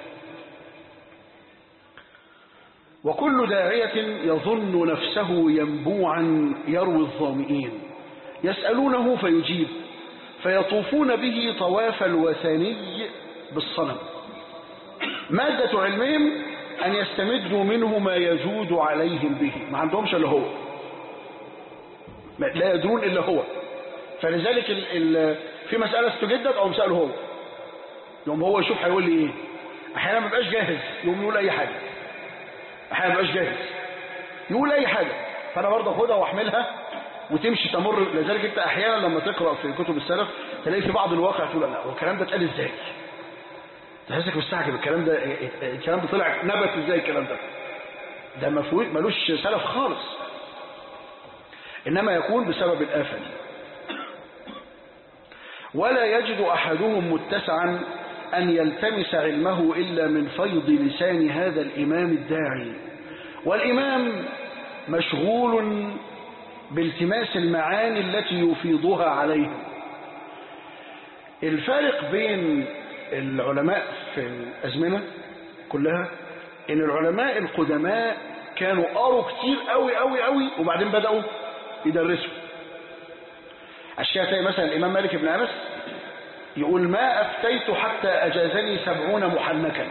وكل داعية يظن نفسه ينبوعا يروي الظامئين يسألونه فيجيب فيطوفون به طواف الوثني بالصنم مادة علمهم أن يستمدوا منه ما يجود عليهم به ما عندهمش إلا هو لا يدرون إلا هو فلذلك ال ال في مسألة استجدت أو مسأله هو يوم هو يشوف هيقول لي إيه أحيانا ما بقاش جاهز يوم يقول أي حاجة احيانا ما بقاش جاهز يقول اي حاجه فانا برضه اخدها واحملها وتمشي تمر لذلك انت احيانا لما تقرا في كتب السلف تلاقي في بعض الواقع تقول لا هو الكلام ده اتقال ازاي تحسك مستعجب الكلام ده الكلام ده طلع نبت ازاي الكلام ده ده مفهوم ملوش سلف خالص انما يكون بسبب الافه دي ولا يجد احدهم متسعا أن يلتمس علمه إلا من فيض لسان هذا الإمام الداعي والإمام مشغول بالتماس المعاني التي يفيضها عليه الفارق بين العلماء في الأزمنة كلها إن العلماء القدماء كانوا قروا كتير قوي قوي قوي وبعدين بدأوا يدرسوا الشافعي مثلا الإمام مالك بن أنس يقول ما أفتيت حتى أجازني سبعون محنكا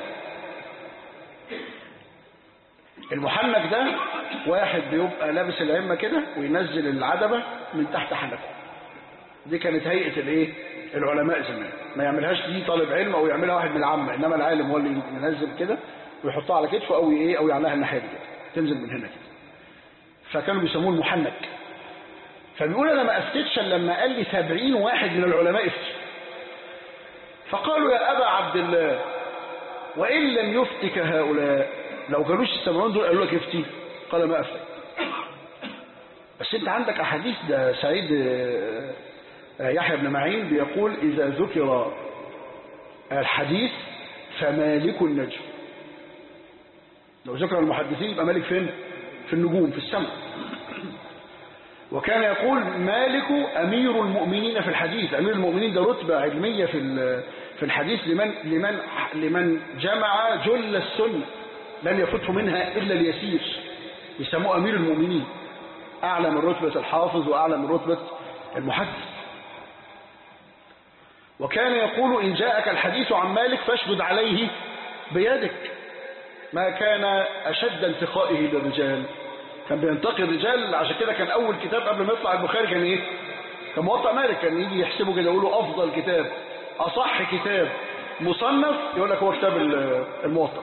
المحنك ده واحد بيبقى لابس العمة كده وينزل العدبة من تحت حنكه دي كانت هيئة الايه العلماء زمان ما يعملهاش دي طالب علم او يعملها واحد من العامة انما العالم هو اللي ينزل كده ويحطها على كتفه او ايه او يعملها الناحية دي كده تنزل من هنا كده فكانوا بيسموه المحنك فبيقول انا ما افتتش الا لما قال لي سبعين واحد من العلماء افتي فقالوا يا أبا عبد الله وإن لم يفتك هؤلاء لو كانوش السبعون دول قالوا لك افتي قال ما أفتك بس انت عندك أحاديث ده سعيد يحيى بن معين بيقول إذا ذكر الحديث فمالك النجم لو ذكر المحدثين يبقى مالك فين في النجوم في السماء وكان يقول مالك أمير المؤمنين في الحديث أمير المؤمنين ده رتبة علمية في في الحديث لمن لمن لمن جمع جل السنة لن يفته منها إلا اليسير يسموه أمير المؤمنين أعلى من رتبة الحافظ وأعلى من رتبة المحدث وكان يقول إن جاءك الحديث عن مالك فاشدد عليه بيدك ما كان أشد انتقائه للرجال كان بينتقي الرجال عشان كده كان أول كتاب قبل ما يطلع البخاري كان إيه كان موطأ مالك كان يجي يحسبه كده يقولوا أفضل كتاب أصح كتاب مصنف يقول لك هو كتاب الموطأ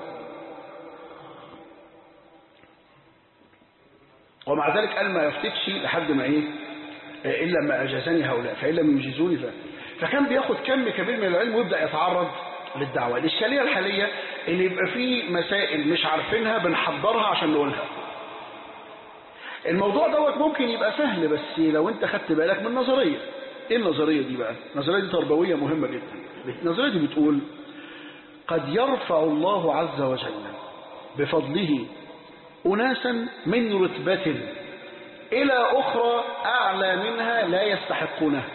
ومع ذلك قال ما يفتكش لحد ما إيه إلا ما أجازني هؤلاء فإن لم يجيزوني ف... فكان بياخد كم كبير من العلم ويبدأ يتعرض للدعوة الإشكالية الحالية إن يبقى في مسائل مش عارفينها بنحضرها عشان نقولها الموضوع دوت ممكن يبقى سهل بس لو انت خدت بالك من نظرية ايه النظرية دي بقى النظرية دي تربوية مهمة جدا النظرية دي بتقول قد يرفع الله عز وجل بفضله أناسا من رتبة إلى أخرى أعلى منها لا يستحقونها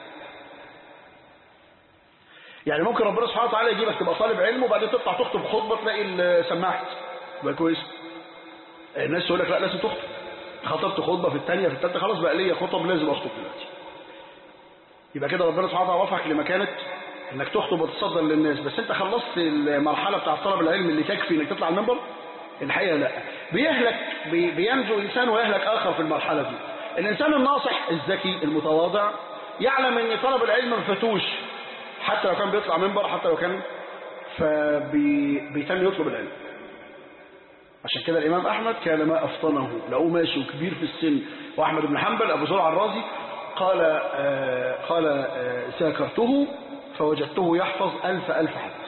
يعني ممكن ربنا سبحانه وتعالى يجيبك تبقى طالب علم وبعدين تطلع تخطب خطبة تلاقي سماعت يبقى كويس الناس تقول لك لا لازم تخطب خطبت خطبة في الثانية في الثالثة خلاص بقى ليا خطب لازم أخطب دلوقتي يبقى كده ربنا سبحانه وتعالى وفقك لمكانة انك تخطب وتتصدر للناس بس انت خلصت المرحلة بتاع طلب العلم اللي تكفي انك تطلع المنبر الحقيقة لا بيهلك بي بينجو انسان ويهلك اخر في المرحلة دي الانسان الناصح الذكي المتواضع يعلم ان طلب العلم مفتوش حتى لو كان بيطلع منبر حتى لو كان فبيتم يطلب العلم عشان كده الإمام أحمد كان ما أفطنه لقوه ماشي وكبير في السن وأحمد بن حنبل أبو زرع الرازي قال آه قال آه ساكرته فوجدته يحفظ ألف ألف حديث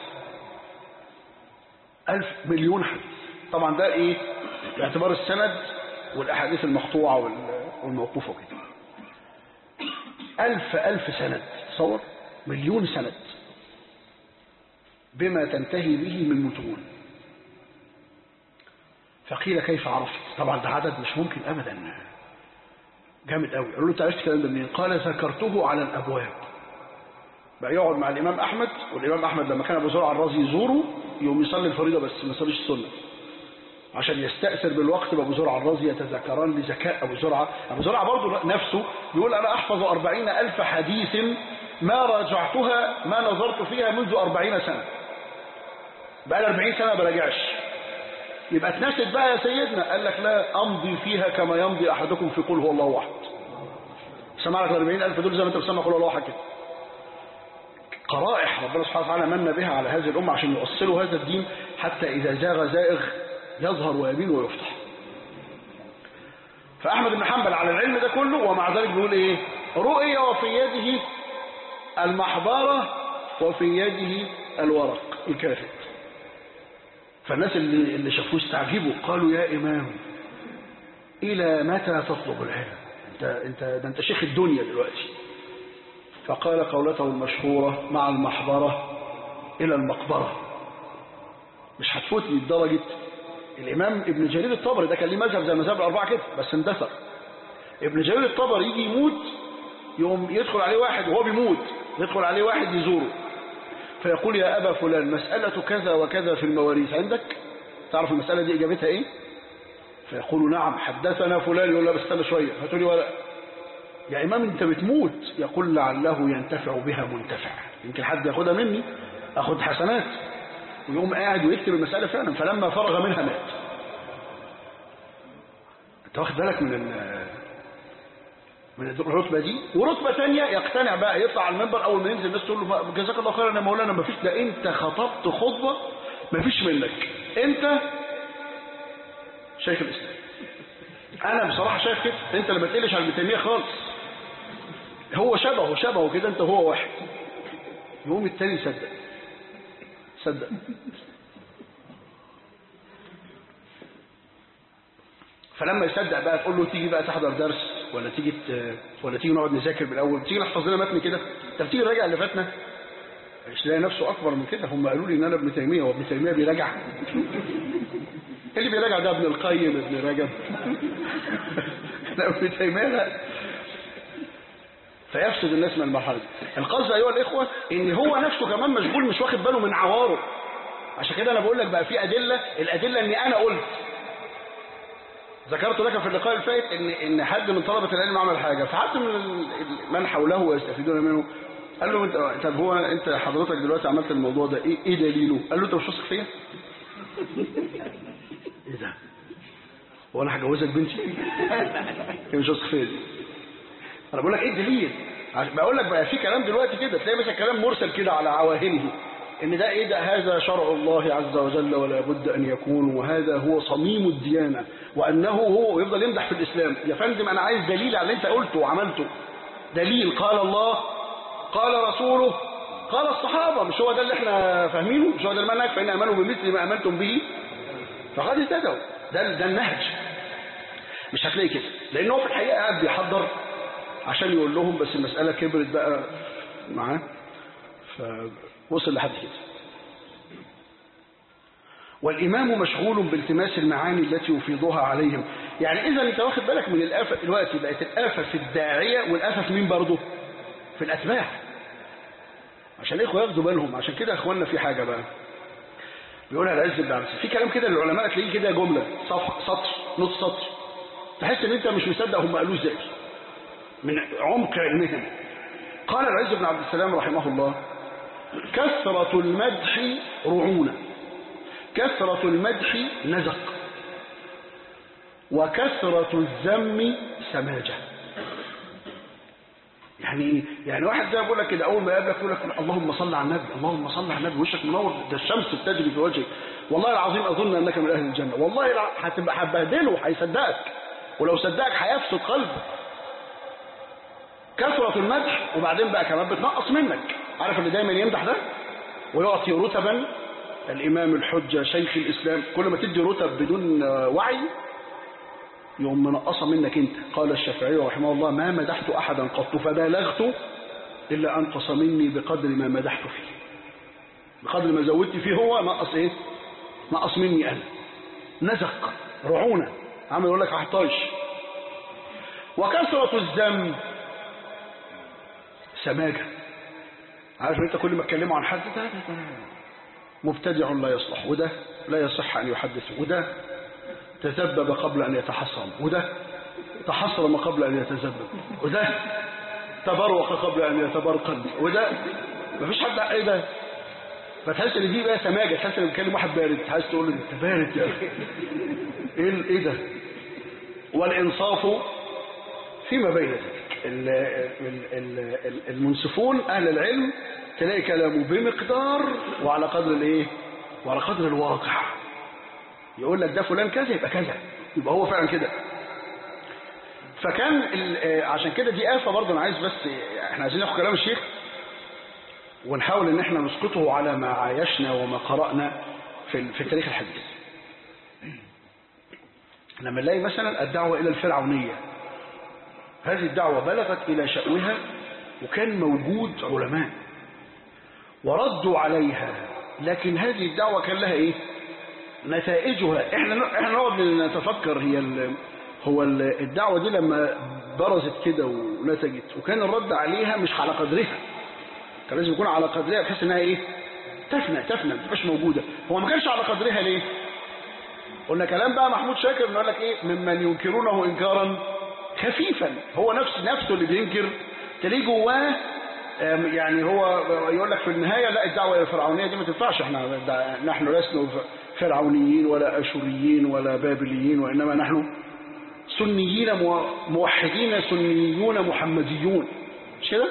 ألف مليون حديث طبعا ده إيه باعتبار السند والأحاديث المقطوعة والموقوفة وكده ألف ألف سند تصور مليون سند بما تنتهي به من متون فقيل كيف عرفت طبعا ده عدد مش ممكن أبدا جامد قوي قالوا له انت عرفت الكلام ده منين قال ذكرته على الأبواب بقى يقعد مع الإمام أحمد والإمام أحمد لما كان أبو زرع الرازي يزوره يوم يصلي الفريضة بس ما يصليش السنة عشان يستأثر بالوقت بأبو زرع الرازي يتذكران لذكاء أبو زرعة أبو زرعة برضه نفسه يقول أنا أحفظ أربعين ألف حديث ما راجعتها ما نظرت فيها منذ أربعين سنة بقى لي 40 سنة براجعش يبقى اتنست بقى يا سيدنا قال لك لا أمضي فيها كما يمضي أحدكم في قل هو الله واحد سمع لك 40 ألف دول زي ما أنت بتسمع قل هو الله واحد كده قرائح ربنا سبحانه وتعالى من بها على هذه الأمة عشان يؤصلوا هذا الدين حتى إذا زاغ زائغ يظهر ويبين ويفتح فأحمد بن حنبل على العلم ده كله ومع ذلك بيقول إيه رؤية وفي يده المحبرة وفي يده الورق الكافت فالناس اللي, اللي شافوه استعجبوا قالوا يا إمام إلى متى تطلب العلم انت, انت, ده انت شيخ الدنيا دلوقتي فقال قولته المشهورة مع المحبرة إلى المقبرة مش هتفوتني لدرجة الإمام ابن جرير الطبري ده كان ليه مذهب زي المذهب الأربعة كده بس اندثر ابن جرير الطبري يجي يموت يوم يدخل عليه واحد وهو بيموت يدخل عليه واحد يزوره فيقول يا أبا فلان مسألة كذا وكذا في المواريث عندك تعرف المسألة دي إجابتها إيه فيقول نعم حدثنا فلان يقول لا بس استنى شوية هاتوا لي ورقة يا إمام أنت بتموت يقول لعله ينتفع بها منتفع يمكن حد ياخدها مني أخد حسنات ويقوم قاعد ويكتب المسألة فعلا فلما فرغ منها مات انت واخد بالك من من الرتبة دي ورتبة تانية يقتنع بقى يطلع على المنبر أول ما ينزل الناس تقول له جزاك الله خيرا يا مولانا ما فيش ده أنت خطبت خطبة ما فيش منك أنت شيخ الإسلام أنا بصراحة شايف كده أنت اللي ما تقلش على ابن تيمية خالص هو شبهه شبهه كده أنت هو واحد يقوم التاني يصدق صدق فلما يصدق بقى تقول له تيجي بقى تحضر درس ولا تيجي ت... ولا تيجي نقعد نذاكر بالاول تيجي نحفظ لنا متن كده طب تيجي نراجع اللي فاتنا مش لاقي نفسه اكبر من كده هم قالوا لي ان انا ابن تيميه وابن تيميه بيراجع اللي بيراجع ده ابن القيم ابن رجب لا ابن تيميه لا فيفسد الناس من المرحله دي القصد ايها الاخوه ان هو نفسه كمان مشغول مش واخد باله من عواره عشان كده انا بقول لك بقى في ادله الادله اني انا قلت ذكرت لك في اللقاء الفائت ان ان حد من طلبه العلم عمل حاجه فحد من من حوله ويستفيدون منه قال له انت طب هو انت حضرتك دلوقتي عملت الموضوع ده ايه ايه دليله قال له انت مش واثق فيا ايه ده هو انا هجوزك بنتي هي مش واثق فيا دي انا بقول لك ايه الدليل بقول لك بقى في كلام دلوقتي كده تلاقي مثلا كلام مرسل كده على عواهنه ان ده ايه ده هذا شرع الله عز وجل ولا بد ان يكون وهذا هو صميم الديانة وانه هو ويفضل يمدح في الاسلام يا فندم انا عايز دليل على اللي انت قلته وعملته دليل قال الله قال رسوله قال الصحابة مش هو ده اللي احنا فاهمينه مش هو ده المنهج فإن أمنوا بمثل ما أمنتم به فقد اهتدوا ده ده النهج مش هتلاقي كده لأن هو في الحقيقة قاعد بيحضر عشان يقول لهم بس المسألة كبرت بقى معاه فوصل لحد كده والإمام مشغول بالتماس المعاني التي يفيضها عليهم يعني إذا أنت واخد بالك من الآفة دلوقتي بقت الآفة في الداعية والآفة في مين برضه في الأتباع عشان إخوة ياخدوا بالهم عشان كده أخواننا في حاجة بقى بيقولها العز بن عبد في كلام كده للعلماء تلاقيه كده جملة صفحة سطر نص سطر تحس ان انت مش مصدق هم قالوه ازاي من عمق علمهم قال العز بن عبد السلام رحمه الله كثرة المدح رعونة كثرة المدح نزق وكثرة الذم سماجة يعني يعني واحد زي ما بقول لك كده اول ما يقابلك يقول لك اللهم صل على النبي اللهم صل على النبي وشك منور ده الشمس بتجري في وجهك والله العظيم اظن انك من اهل الجنه والله الع- هتبقى هتبهدله هيصدقك ولو صدقك هيفسد قلبه كثرة المدح وبعدين بقى كمان بتنقص منك عارف اللي دايما يمدح ده ويعطي رتبا الامام الحجه شيخ الاسلام كل ما تدي رتب بدون آه، وعي يوم منقصة منك انت قال الشافعي رحمه الله ما مدحت احدا قط فبالغت الا انقص مني بقدر ما مدحت فيه بقدر ما زودت فيه هو نقص ايه نقص مني انا نزق رعونة عامل يقول لك هحطاش وكثرة الذم سماجة عارف انت كل ما تكلموا عن حد ده, ده, ده مبتدع لا يصلح وده لا يصح ان يحدث وده تذبب قبل أن يتحصن وده تحصرم قبل أن يتذبب وده تبرق قبل أن يتبرقن وده مفيش حد ايه ده فتحس ان دي بقى سماجه تحس ان بيتكلم واحد بارد تحس تقول له انت بارد يا اخي ايه ال- ايه ده والانصاف فيما بين ذلك ال- ال- ال- ال- المنصفون اهل العلم تلاقي كلامه بمقدار وعلى قدر الايه وعلى قدر الواقع يقول لك ده فلان كذا يبقى كذا يبقى هو فعلا كده فكان ال- آه، عشان كده دي آفة برضه أنا عايز بس احنا عايزين ناخد كلام الشيخ ونحاول ان احنا نسقطه على ما عايشنا وما قرأنا في ال- في التاريخ الحديث لما نلاقي مثلا الدعوة إلى الفرعونية هذه الدعوة بلغت إلى شأوها وكان موجود علماء وردوا عليها لكن هذه الدعوة كان لها إيه نتائجها احنا احنا نقعد نتفكر هي ال... هو ال- الدعوة دي لما برزت كده ونتجت وكان الرد عليها مش على قدرها كان لازم يكون على قدرها بحيث انها ايه تفنى تفنى ما تبقاش موجودة هو ما كانش على قدرها ليه قلنا كلام بقى محمود شاكر بنقول لك ايه ممن ينكرونه انكارا خفيفا هو نفس نفسه اللي بينكر تلاقيه جواه آم، يعني هو يقول لك في النهاية لا الدعوة الفرعونية دي ما تنفعش احنا دا- نحن لسنا ف- فرعونيين ولا أشوريين ولا بابليين وإنما نحن سنيين مو- موحدين سنيون محمديون مش كده؟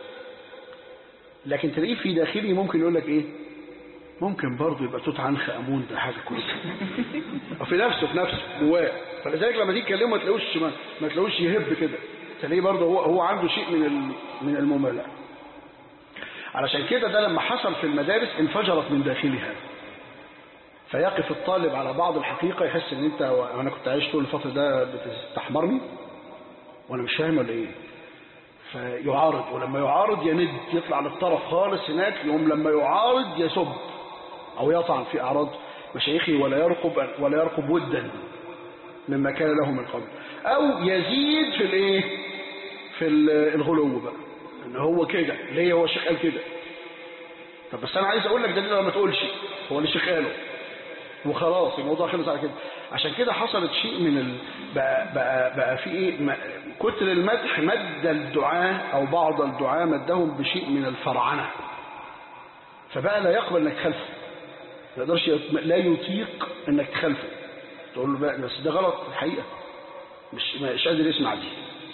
لكن تلاقيه في داخلي ممكن يقول لك ايه ممكن برضه يبقى توت عنخ امون ده حاجه كويسه في نفسه في نفسه جواه فلذلك لما تيجي تكلمه ما تلاقوش ما, ما تلاقوش يهب كده تلاقيه برضه هو هو عنده شيء من ال- من الممالاه علشان كده ده لما حصل في المدارس انفجرت من داخلها فيقف الطالب على بعض الحقيقه يحس ان انت وانا كنت عايش طول الفتره ده بتستحمرني وانا مش فاهم ولا ايه فيعارض ولما يعارض يند يطلع للطرف خالص هناك يقوم لما يعارض يسب او يطعن في اعراض مشايخه ولا يرقب ولا يرقب ودا مما كان له من قبل او يزيد في الايه في ال- الغلو بقى ان هو كده ليه هو الشيخ قال كده طب بس انا عايز اقول لك ده ليه ما تقولش هو اللي الشيخ قاله وخلاص الموضوع خلص على كده عشان كده حصلت شيء من ال... بقى, بقى, بقى في ايه م... كتر المدح مد الدعاة او بعض الدعاة مدهم بشيء من الفرعنة فبقى لا يقبل انك تخالفه ما يقدرش يت- لا يطيق انك تخالفه تقول له بقى بس ده غلط الحقيقة مش مش قادر يسمع دي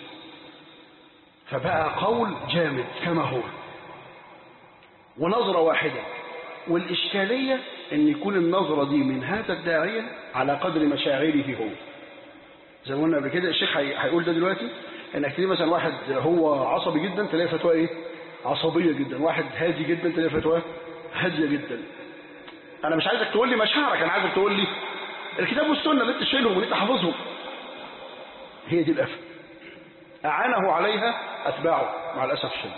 فبقى قول جامد كما هو ونظرة واحدة والإشكالية أن يكون النظرة دي من هذا الداعية على قدر مشاعره هو زي ما قلنا قبل كده الشيخ هي- هيقول ده دلوقتي انك تلاقي مثلا واحد هو عصبي جدا تلاقي فتوى ايه عصبية جدا واحد هادي جدا تلاقي فتوى هادية جدا انا مش عايزك تقول لي مشاعرك انا عايزك تقول لي الكتاب والسنة اللي انت شايلهم واللي انت حافظهم هي دي الافه اعانه عليها اتباعه مع الاسف الشديد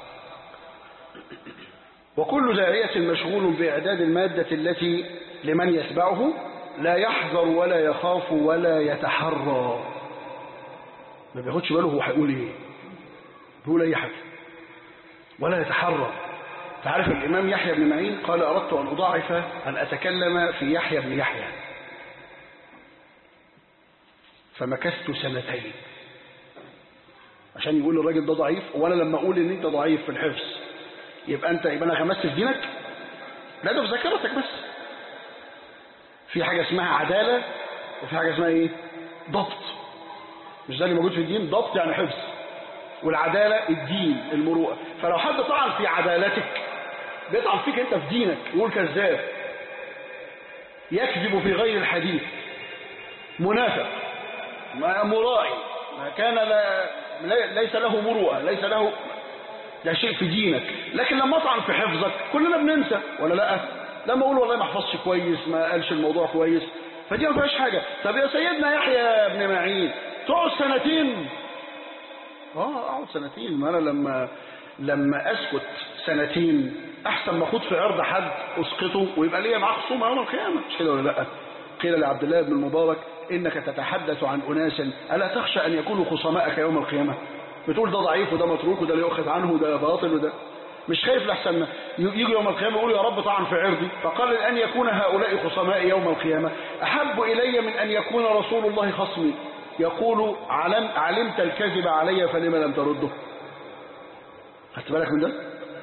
وكل داعية مشغول بإعداد المادة التي لمن يتبعه لا يحذر ولا يخاف ولا يتحرى ما بياخدش باله هو هيقول ايه بيقول اي حاجة ولا يتحرى تعرف الإمام يحيى بن معين قال أردت أن أضاعف أن أتكلم في يحيى بن يحيى فمكثت سنتين عشان يقول الراجل ده ضعيف وانا لما اقول ان انت ضعيف في الحفظ يبقى انت يبقى انا غمست في دينك لا ده في ذاكرتك بس في حاجه اسمها عداله وفي حاجه اسمها ايه ضبط مش ده اللي موجود في الدين ضبط يعني حفظ والعداله الدين المروءه فلو حد طعن في عدالتك بيطعن فيك انت في دينك يقول كذاب يكذب في غير الحديث منافق ما مرائي ما كان لا ليس له مروءه ليس له ده شيء في دينك لكن لما اطعن في حفظك كلنا بننسى ولا لا لما اقول والله ما حفظش كويس ما قالش الموضوع كويس فدي ما فيهاش حاجه طب يا سيدنا يحيى بن معين تقعد سنتين اه اقعد سنتين ما انا لما لما اسكت سنتين احسن ما اخد في عرض حد اسقطه ويبقى ليا معاه خصومه يوم القيامه مش كده ولا لا قيل لعبد الله بن المبارك انك تتحدث عن اناس الا تخشى ان يكونوا خصماءك يوم القيامه بتقول ده ضعيف وده متروك وده لا يؤخذ عنه وده باطل وده مش خايف لحسن يجي يوم القيامه يقول يا رب طعن في عرضي فقال ان يكون هؤلاء خصماء يوم القيامه احب الي من ان يكون رسول الله خصمي يقول علم علمت الكذب علي فلما لم ترده خدت بالك من ده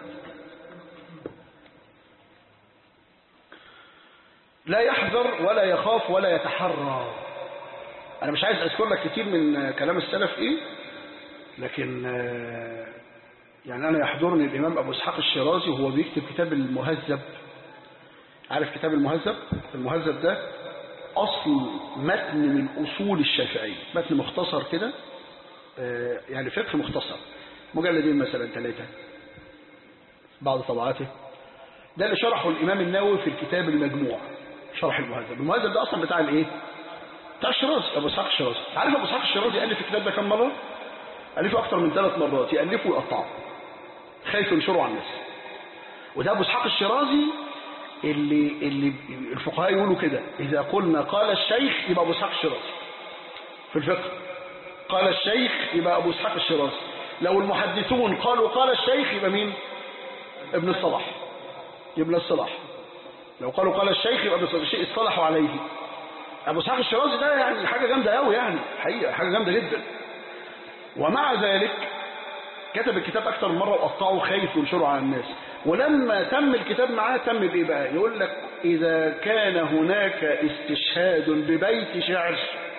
لا يحذر ولا يخاف ولا يتحرى انا مش عايز اذكر لك كتير من كلام السلف ايه لكن يعني انا يحضرني الامام ابو اسحاق الشيرازي وهو بيكتب كتاب المهذب عارف كتاب المهذب المهذب ده اصل متن من اصول الشافعيه متن مختصر كده يعني فقه مختصر مجلدين مثلا ثلاثه بعض طبعاته ده اللي شرحه الامام النووي في الكتاب المجموع شرح المهذب المهذب ده اصلا بتاع الايه بتاع الشيرازي ابو اسحاق الشيرازي عارف ابو اسحاق الشيرازي الف الكتاب ده كم مره الفه اكتر من ثلاث مرات يالفه ويقطعه خايف ينشره على الناس وده ابو اسحاق الشيرازي اللي اللي الفقهاء يقولوا كده اذا قلنا قال الشيخ يبقى ابو اسحاق الشيرازي في الفقه قال الشيخ يبقى ابو اسحاق الشيرازي لو المحدثون قالوا قال الشيخ يبقى مين ابن الصلاح ابن الصلاح لو قالوا قال الشيخ يبقى ابن الشيء اصطلحوا عليه ابو اسحاق الشيرازي ده يعني حاجه جامده قوي يعني حقيقه حاجه جامده جدا ومع ذلك كتب الكتاب اكتر من مره وقطعه خايف ينشره على الناس ولما تم الكتاب معاه تم بايه بقى يقول لك اذا كان هناك استشهاد ببيت شعر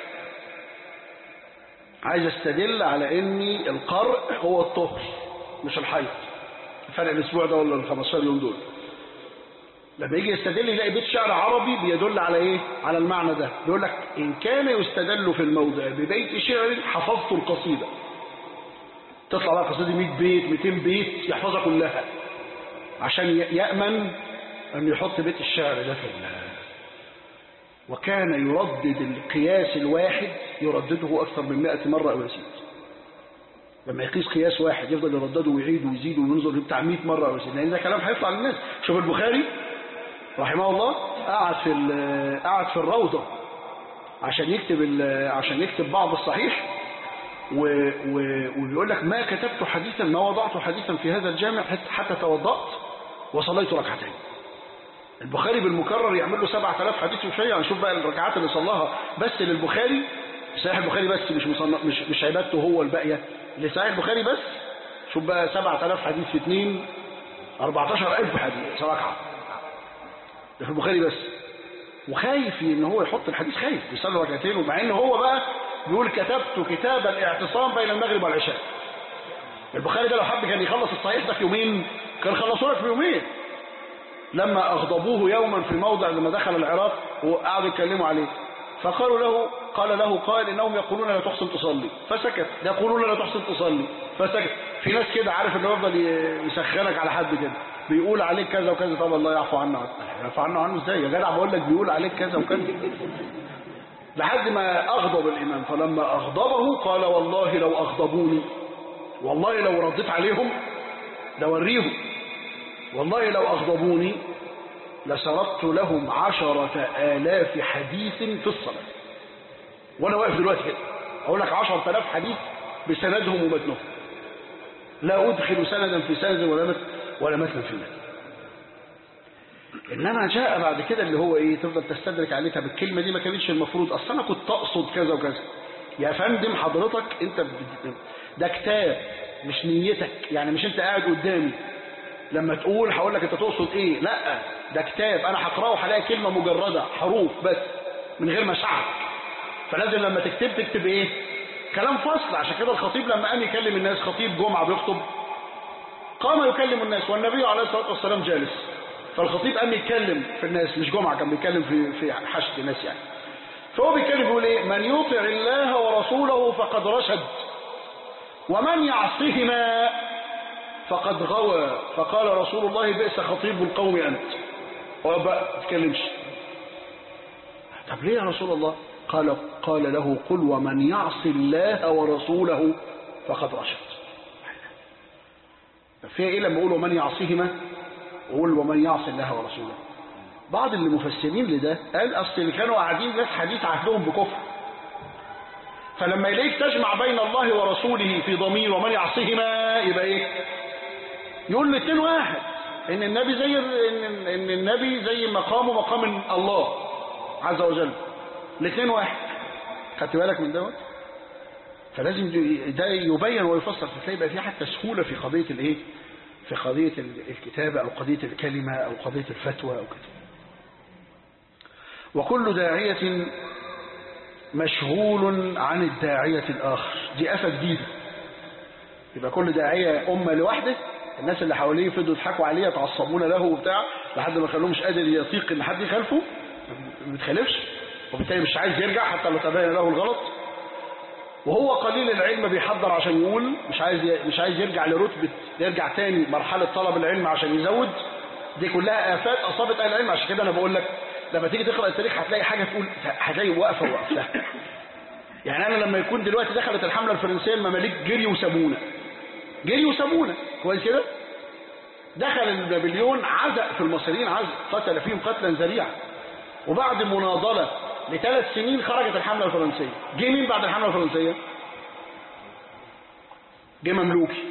عايز استدل على ان القرء هو الطهر مش الحيض فرق الاسبوع ده ولا ال 15 يوم دول لما يجي يستدل يلاقي بيت شعر عربي بيدل على ايه على المعنى ده يقول لك ان كان يستدل في الموضع ببيت شعر حفظت القصيده تطلع بقى قصيده 100 بيت 200 بيت يحفظها كلها عشان يامن ان يحط بيت الشعر ده في وكان يردد القياس الواحد يردده اكثر من 100 مره او يزيد لما يقيس قياس واحد يفضل يردده ويعيد ويزيد وينظر بتاع 100 مره او يزيد لان ده كلام هيطلع للناس شوف البخاري رحمه الله قعد في قعد في الروضه عشان يكتب عشان يكتب بعض الصحيح و و وبيقول لك ما كتبت حديثا ما وضعت حديثا في هذا الجامع حتى توضأت وصليت ركعتين البخاري بالمكرر يعمل له 7000 حديث وشيء هنشوف بقى الركعات اللي صلاها بس للبخاري صحيح البخاري بس مش مصنف مش مش عبادته هو الباقيه لصحيح البخاري بس شوف بقى 7000 حديث في 2 14000 حديث ركعه ده في البخاري بس وخايف ان هو يحط الحديث خايف يصلي ركعتين ومع ان هو بقى بيقول كتبت كتاب الاعتصام بين المغرب والعشاء البخاري ده لو حب كان يخلص الصحيح ده في يومين كان خلصوا لك في يومين لما اغضبوه يوما في موضع لما دخل العراق وقعدوا يتكلموا عليه فقالوا له قال له قائل انهم يقولون لا تحسن تصلي فسكت يقولون لا تحسن تصلي فسكت في ناس كده عارف انه يفضل يسخنك على حد كده بيقول عليك كذا وكذا طب الله يعفو عنه يعفو عنه عنه ازاي يا جدع بقول لك بيقول عليك كذا وكذا لحد ما اغضب الامام فلما اغضبه قال والله لو اغضبوني والله لو رديت عليهم لوريهم والله لو اغضبوني لسردت لهم عشرة آلاف حديث في الصلاة وانا واقف دلوقتي كده اقول لك عشرة آلاف حديث بسندهم ومتنهم لا ادخل سندا في سند ولا متن ولا متن في متن انما جاء بعد كده اللي هو ايه تفضل تستدرك عليه طب الكلمه دي ما كانتش المفروض اصل انا كنت اقصد كذا وكذا يا فندم حضرتك انت بت- ده كتاب مش نيتك يعني مش انت قاعد قدامي لما تقول هقول لك انت تقصد ايه لا ده كتاب انا هقراه هلاقي كلمه مجرده حروف بس من غير مشاعر فلازم لما تكتب تكتب ايه كلام فصل عشان كده الخطيب لما قام يكلم الناس خطيب جمعه بيخطب قام يكلم الناس والنبي عليه الصلاه والسلام جالس فالخطيب قام يتكلم في الناس مش جمعه كان بيتكلم في في حشد الناس يعني فهو بيتكلم بيقول ايه من يطع الله ورسوله فقد رشد ومن يعصهما فقد غوى فقال رسول الله بئس خطيب القوم انت هو بقى ما تتكلمش طب ليه يا رسول الله قال قال له قل ومن يعص الله ورسوله فقد رشد طب فيها ايه لما اقول ومن يعصهما اقول ومن يعص الله ورسوله بعض المفسرين لده قال اصل اللي كانوا قاعدين ناس حديث عهدهم بكفر فلما يلاقيك تجمع بين الله ورسوله في ضمير ومن يعصهما يبقى ايه يقول الاثنين واحد ان النبي زي ان, إن النبي زي مقامه مقام الله عز وجل الاثنين واحد خدت بالك من دوت فلازم ده يبين ويفسر فتلاقي يبقى في حتى سهوله في قضيه الايه في قضيه الكتابه او قضيه الكلمه او قضيه الفتوى او كده وكل داعيه مشغول عن الداعيه الاخر دي افه جديده يبقى كل داعيه امه لوحده الناس اللي حواليه يفضلوا يضحكوا عليه يتعصبون له وبتاع لحد ما خلوه مش قادر يطيق ان حد يخالفه ما بيتخالفش وبالتالي مش عايز يرجع حتى لو تبين له الغلط وهو قليل العلم بيحضر عشان يقول مش عايز مش عايز يرجع لرتبه يرجع تاني مرحله طلب العلم عشان يزود دي كلها آفات أصابت أهل العلم عشان كده أنا بقول لك لما تيجي تقرأ التاريخ هتلاقي حاجة تقول هتلاقي وقفة وقفتها يعني أنا لما يكون دلوقتي دخلت الحملة الفرنسية المماليك جري وسابونا جري وسابونا كويس كده دخل النابليون عزق في المصريين عزق قتل فيهم قتلا ذريعا وبعد مناضلة لثلاث سنين خرجت الحملة الفرنسية جه مين بعد الحملة الفرنسية جه مملوكي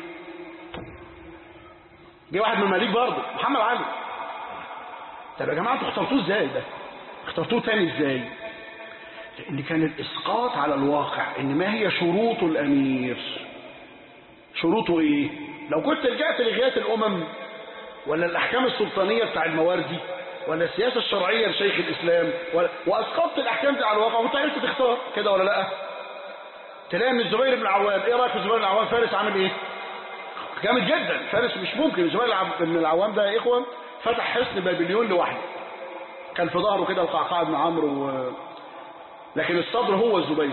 جه واحد من المماليك برضه محمد علي طب يا جماعة انتوا اخترتوه ازاي ده اخترتوه تاني ازاي لان كان الاسقاط على الواقع ان ما هي شروط الامير شروطه ايه لو كنت رجعت لغاية الامم ولا الاحكام السلطانية بتاع المواردي ولا السياسة الشرعية لشيخ الاسلام ولا واسقطت الاحكام دي على الواقع وانت عرفت تختار كده ولا لا تلاقي ان الزبير بن العوام ايه رايك في الزبير بن العوام فارس عامل ايه جامد جدا فارس مش ممكن الزبير بن العوام ده يا اخوه فتح حصن بابليون لوحده كان في ظهره كده القعقاع بن عمرو و... لكن الصدر هو الزبير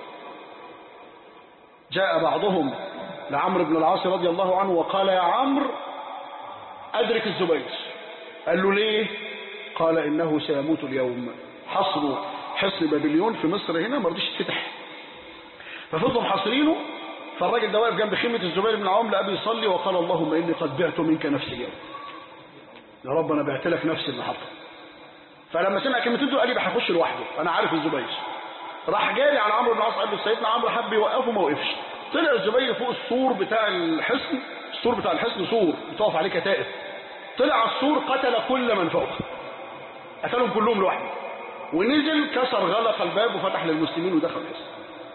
جاء بعضهم لعمرو بن العاص رضي الله عنه وقال يا عمرو أدرك الزبير قال له ليه قال إنه سيموت اليوم حصروا حصن بابليون في مصر هنا ما رضيش يتفتح ففضلوا محاصرينه فالراجل ده واقف جنب خيمة الزبير بن العوام لأبي يصلي وقال اللهم إني قد بعت منك نفسي اليوم يا رب أنا بعت لك نفسي النهارده فلما سمع كلمتين دول قال لي هخش لوحده أنا عارف الزبير راح جاري على عمرو بن العاص قال له سيدنا عمرو حب يوقفه ما وقفش طلع الزبير فوق السور بتاع الحصن السور بتاع الحصن سور بتقف عليه كتائب طلع على السور قتل كل من فوقه قتلهم كلهم لوحده ونزل كسر غلق الباب وفتح للمسلمين ودخل الحصن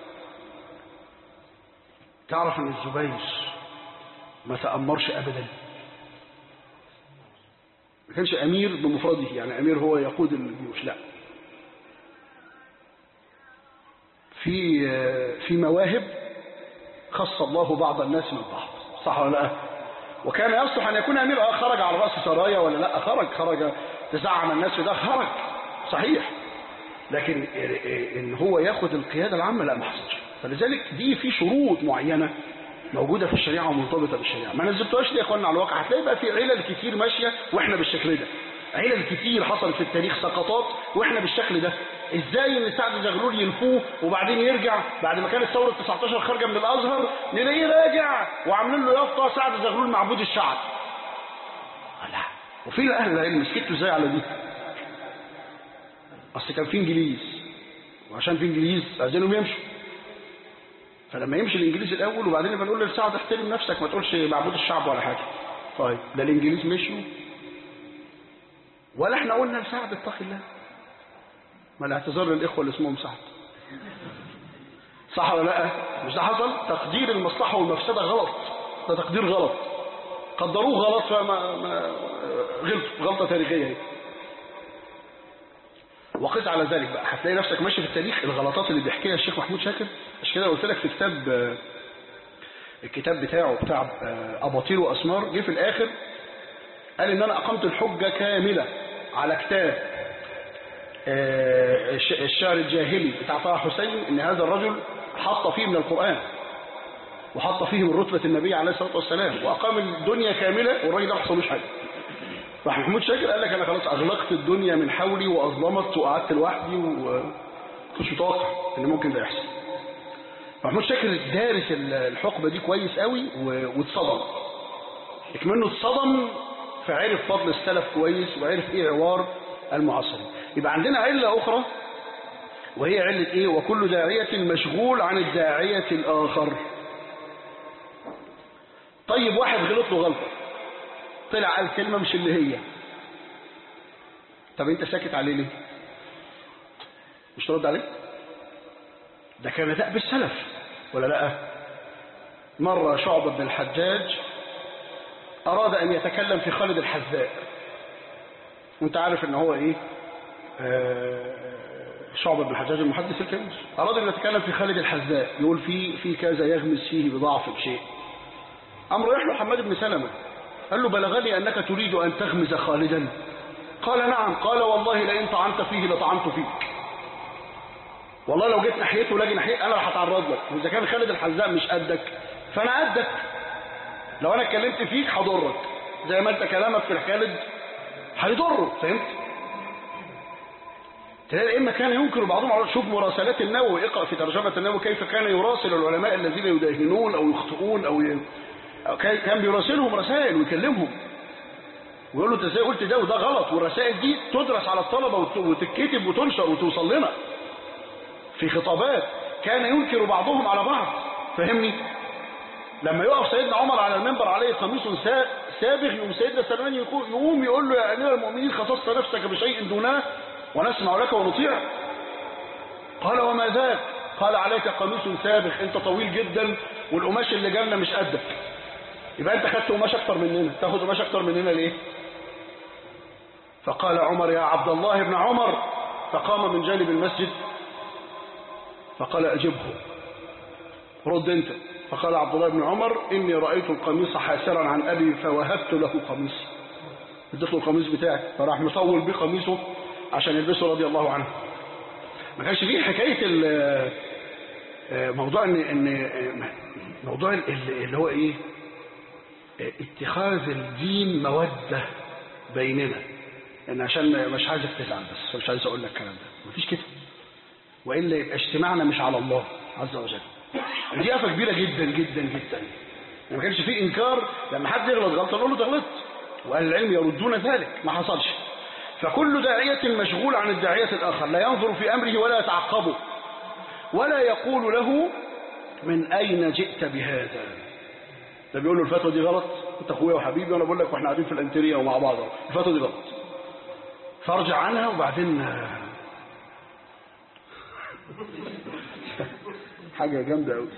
تعرف ان الزبير ما تأمرش ابدا ما كانش امير بمفرده يعني امير هو يقود الجيوش لا في في مواهب خص الله بعض الناس من بعض صح ولا لا وكان يصلح ان يكون امير اه خرج على راس سرايا ولا لا خرج خرج تزعم الناس في ده خرج صحيح لكن ان هو ياخد القياده العامه لا ما حصلش فلذلك دي في شروط معينه موجوده في الشريعه ومرتبطه بالشريعه ما نزلتوهاش ليه يا اخوانا على الواقع هتلاقي بقى في علل كتير ماشيه واحنا بالشكل ده علل كتير حصلت في التاريخ سقطات واحنا بالشكل ده ازاي ان سعد زغلول ينفوه وبعدين يرجع بعد ما كانت ثوره 19 خارجه من الازهر نلاقيه راجع وعاملين له يافطه سعد زغلول معبود الشعب لا وفين اهل العلم سكتوا ازاي على دي اصل كان في انجليز وعشان في انجليز عايزينهم يمشوا فلما يمشي الانجليز الاول وبعدين يبقى نقول لسعد احترم نفسك ما تقولش معبود الشعب ولا حاجه طيب ده الانجليز مشوا ولا احنا قلنا لسعد اتق الله ما الاعتذار للاخوه اللي اسمهم سعد صح ولا لا مش ده حصل تقدير المصلحة والمفسدة غلط ده تقدير غلط قدروه غلط فما ما غلط غلطة تاريخية هي وقس على ذلك بقى هتلاقي نفسك ماشي في التاريخ الغلطات اللي بيحكيها الشيخ محمود شاكر عشان كده قلت لك في كتاب آه، الكتاب بتاعه بتاع آه، أباطيل وأسمار جه في الآخر قال إن أنا أقمت الحجة كاملة على كتاب آه، الش- الشعر الجاهلي بتاع طه حسين إن هذا الرجل حط فيه من القرآن وحط فيه من رتبة النبي عليه الصلاة والسلام وأقام الدنيا كاملة والراجل ده ما حصلوش حاجة راح محمود شاكر قال لك أنا خلاص أغلقت الدنيا من حولي وأظلمت وقعدت لوحدي وكنتش متوقع إن ممكن ده يحصل محمود شاكر دارس ال- الحقبة دي كويس قوي و- واتصدم اكمنه اتصدم فعرف فضل السلف كويس وعرف ايه عوار المعاصرين يبقى عندنا علة أخرى وهي علة ايه وكل داعية مشغول عن الداعية الآخر طيب واحد غلط له غلطة طلع قال كلمة مش اللي هي طب انت ساكت عليه ليه مش ترد عليه ده كان دأب السلف ولا لا مرة شعبة بن الحجاج أراد أن يتكلم في خالد الحذاء وانت عارف ان هو ايه آه، شعبة بن الحجاج المحدث الكبير أراد أن يتكلم في خالد الحذاء يقول في في كذا يغمس فيه بضعف بشيء أمر رايح له حماد بن سلمة قال له بلغني أنك تريد أن تغمز خالدا قال نعم قال والله لئن طعنت فيه لطعنت فيك والله لو جيت ناحيته لاجي ناحيته انا اللي هتعرض لك واذا كان خالد الحذاء مش قدك فانا قدك لو انا اتكلمت فيك هضرك زي ما انت كلامك في خالد هيضره فهمت تلاقي الائمه كان ينكر بعضهم على شوف مراسلات النووي اقرا في ترجمه النووي كيف كان يراسل العلماء الذين يداهنون او يخطئون او ي... أو كان كان بيراسلهم رسائل ويكلمهم ويقول له انت ازاي قلت ده وده غلط والرسائل دي تدرس على الطلبه وت- وتتكتب وتنشر وتوصل لنا في خطابات كان ينكر بعضهم على بعض فهمني لما يقف سيدنا عمر على المنبر عليه قميص سا- سابغ يقوم سيدنا سلمان يقو- يقوم يقول له يا امير المؤمنين خصصت نفسك بشيء دوناه ونسمع لك ونطيع قال وما ذاك قال عليك قميص سابغ انت طويل جدا والقماش اللي جالنا مش قدك يبقى انت خدت قماش اكتر مننا تاخد قماش اكتر مننا ليه فقال عمر يا عبد الله بن عمر فقام من جانب المسجد فقال أجبه رد أنت فقال عبد الله بن عمر إني رأيت القميص حاسرا عن أبي فوهبت له قميصي اديت له القميص بتاعي فراح مطول بيه قميصه عشان يلبسه رضي الله عنه ما كانش فيه حكاية ال- آه، موضوع ان ان آه، موضوع ال- ال- اللي هو ايه آه، اتخاذ الدين مودة بيننا ان عشان مش عايزك تزعل بس مش عايز اقول لك الكلام ده مفيش كده وإلا يبقى اجتماعنا مش على الله عز وجل دي آفة كبيرة جدا جدا جدا ما كانش فيه إنكار لما حد يغلط غلطة نقول له ده غلط وأهل العلم يردون ذلك ما حصلش فكل داعية مشغول عن الداعية الآخر لا ينظر في أمره ولا يتعقبه ولا يقول له من أين جئت بهذا ده بيقول له الفتوى دي غلط انت اخويا وحبيبي وانا بقول لك واحنا قاعدين في الانتريه ومع بعض أهو. الفتوى دي غلط فارجع عنها وبعدين حاجة جامدة قوي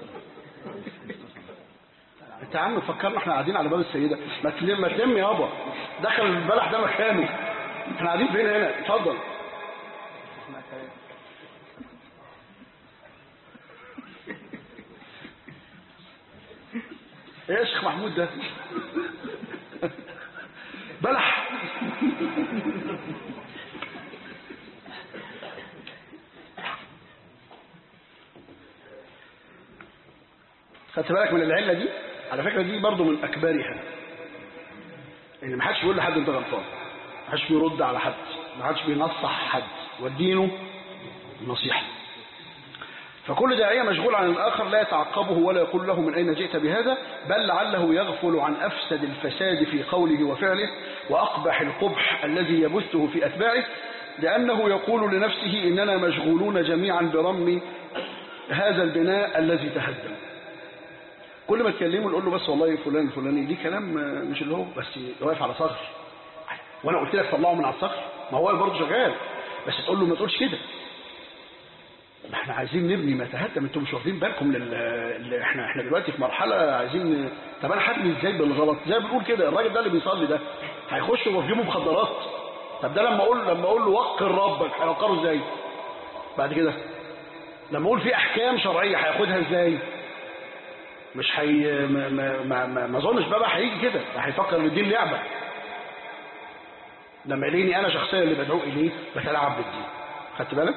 انت يا عم فكرنا احنا قاعدين على باب السيدة ما تلم ما تلم يابا دخل البلح ده مكانه احنا قاعدين فين هنا اتفضل ايه يا شيخ محمود ده بلح خدت بالك من العلة دي على فكرة دي برضو من أكبرها إن ما حدش بيقول لحد أنت غلطان ما حدش بيرد على حد ما حدش بينصح حد والدين نصيحة فكل داعية مشغول عن الآخر لا يتعقبه ولا يقول له من أين جئت بهذا بل لعله يغفل عن أفسد الفساد في قوله وفعله وأقبح القبح الذي يبثه في أتباعه لأنه يقول لنفسه إننا مشغولون جميعا برم هذا البناء الذي تهدم كل ما تكلمه نقول له بس والله فلان الفلاني ليه كلام مش اللي هو بس واقف على صخر وانا قلت لك طلعه من على الصخر ما هو برضه شغال بس تقول له ما تقولش كده احنا عايزين نبني ما تهدم انتم مش واخدين بالكم لل... ل- احنا احنا دلوقتي في مرحله عايزين طب انا هبني ازاي بالغلط زي ما بنقول كده الراجل ده اللي بيصلي ده هيخش وفي جيبه مخدرات طب ده لما اقول لما اقول له وقر ربك هيوقره ازاي بعد كده لما اقول في احكام شرعيه هياخدها ازاي مش هي ما ما ما ما, ما اظنش بابا هيجي كده ده هيفكر ان الدين لعبه لما يلاقيني انا شخصيا اللي بدعو اليه بتلعب بالدين خدت بالك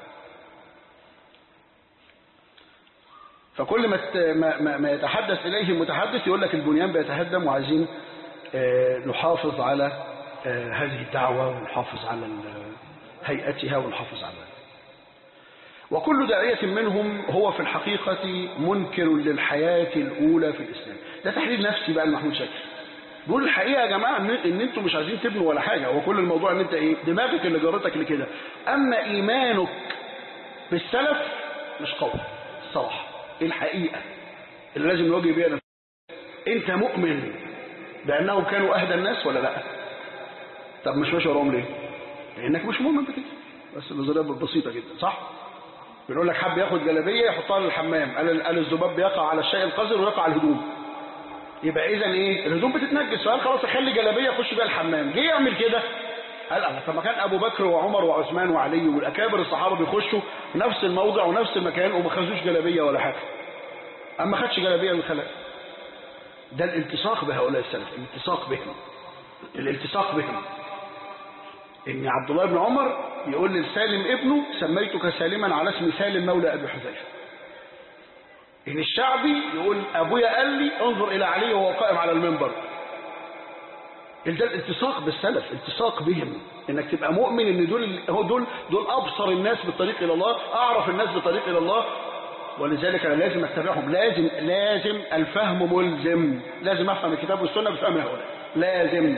فكل ما ت- ما, ما, ما يتحدث اليه المتحدث يقول لك البنيان بيتهدم وعايزين آه، نحافظ على آه، هذه الدعوه ونحافظ على ال- هيئتها ونحافظ على وكل داعية منهم هو في الحقيقة منكر للحياة الأولى في الإسلام ده تحليل نفسي بقى لمحمود شاكر بيقول الحقيقة يا جماعة إن, إن أنتم مش عايزين تبنوا ولا حاجة هو كل الموضوع إن أنت إيه دماغك اللي جرتك لكده أما إيمانك بالسلف مش قوي الصراحة الحقيقة اللي لازم نواجه بيها نفسنا. أنت مؤمن بأنهم كانوا أهدى الناس ولا لا طب مش ماشي وراهم ليه لأنك مش مؤمن بكده بس النظرية بسيطة جدا صح بنقول لك حب ياخد جلابيه يحطها للحمام قال قال الذباب بيقع على الشيء القذر ويقع على الهدوم يبقى اذا ايه الهدوم بتتنجس فقال خلاص اخلي جلابيه اخش بيها الحمام جه يعمل كده قال الله طب ما كان ابو بكر وعمر وعثمان وعلي والاكابر الصحابه بيخشوا في نفس الموضع ونفس المكان وما خدوش جلابيه ولا حاجه اما خدش جلابيه من خلق ده الالتصاق بهؤلاء السلف الالتصاق بهم الالتصاق بهم ان عبد الله بن عمر يقول لسالم ابنه سميتك سالما على اسم سالم مولى ابي حذيفه ان الشعبي يقول ابويا قال لي انظر الى علي وهو قائم على المنبر ده الالتصاق بالسلف التصاق بهم انك تبقى مؤمن ان دول هو دول دول ابصر الناس بالطريق الى الله اعرف الناس بالطريق الى الله ولذلك انا لازم اتبعهم لازم لازم الفهم ملزم لازم افهم الكتاب والسنه بفهم هؤلاء لازم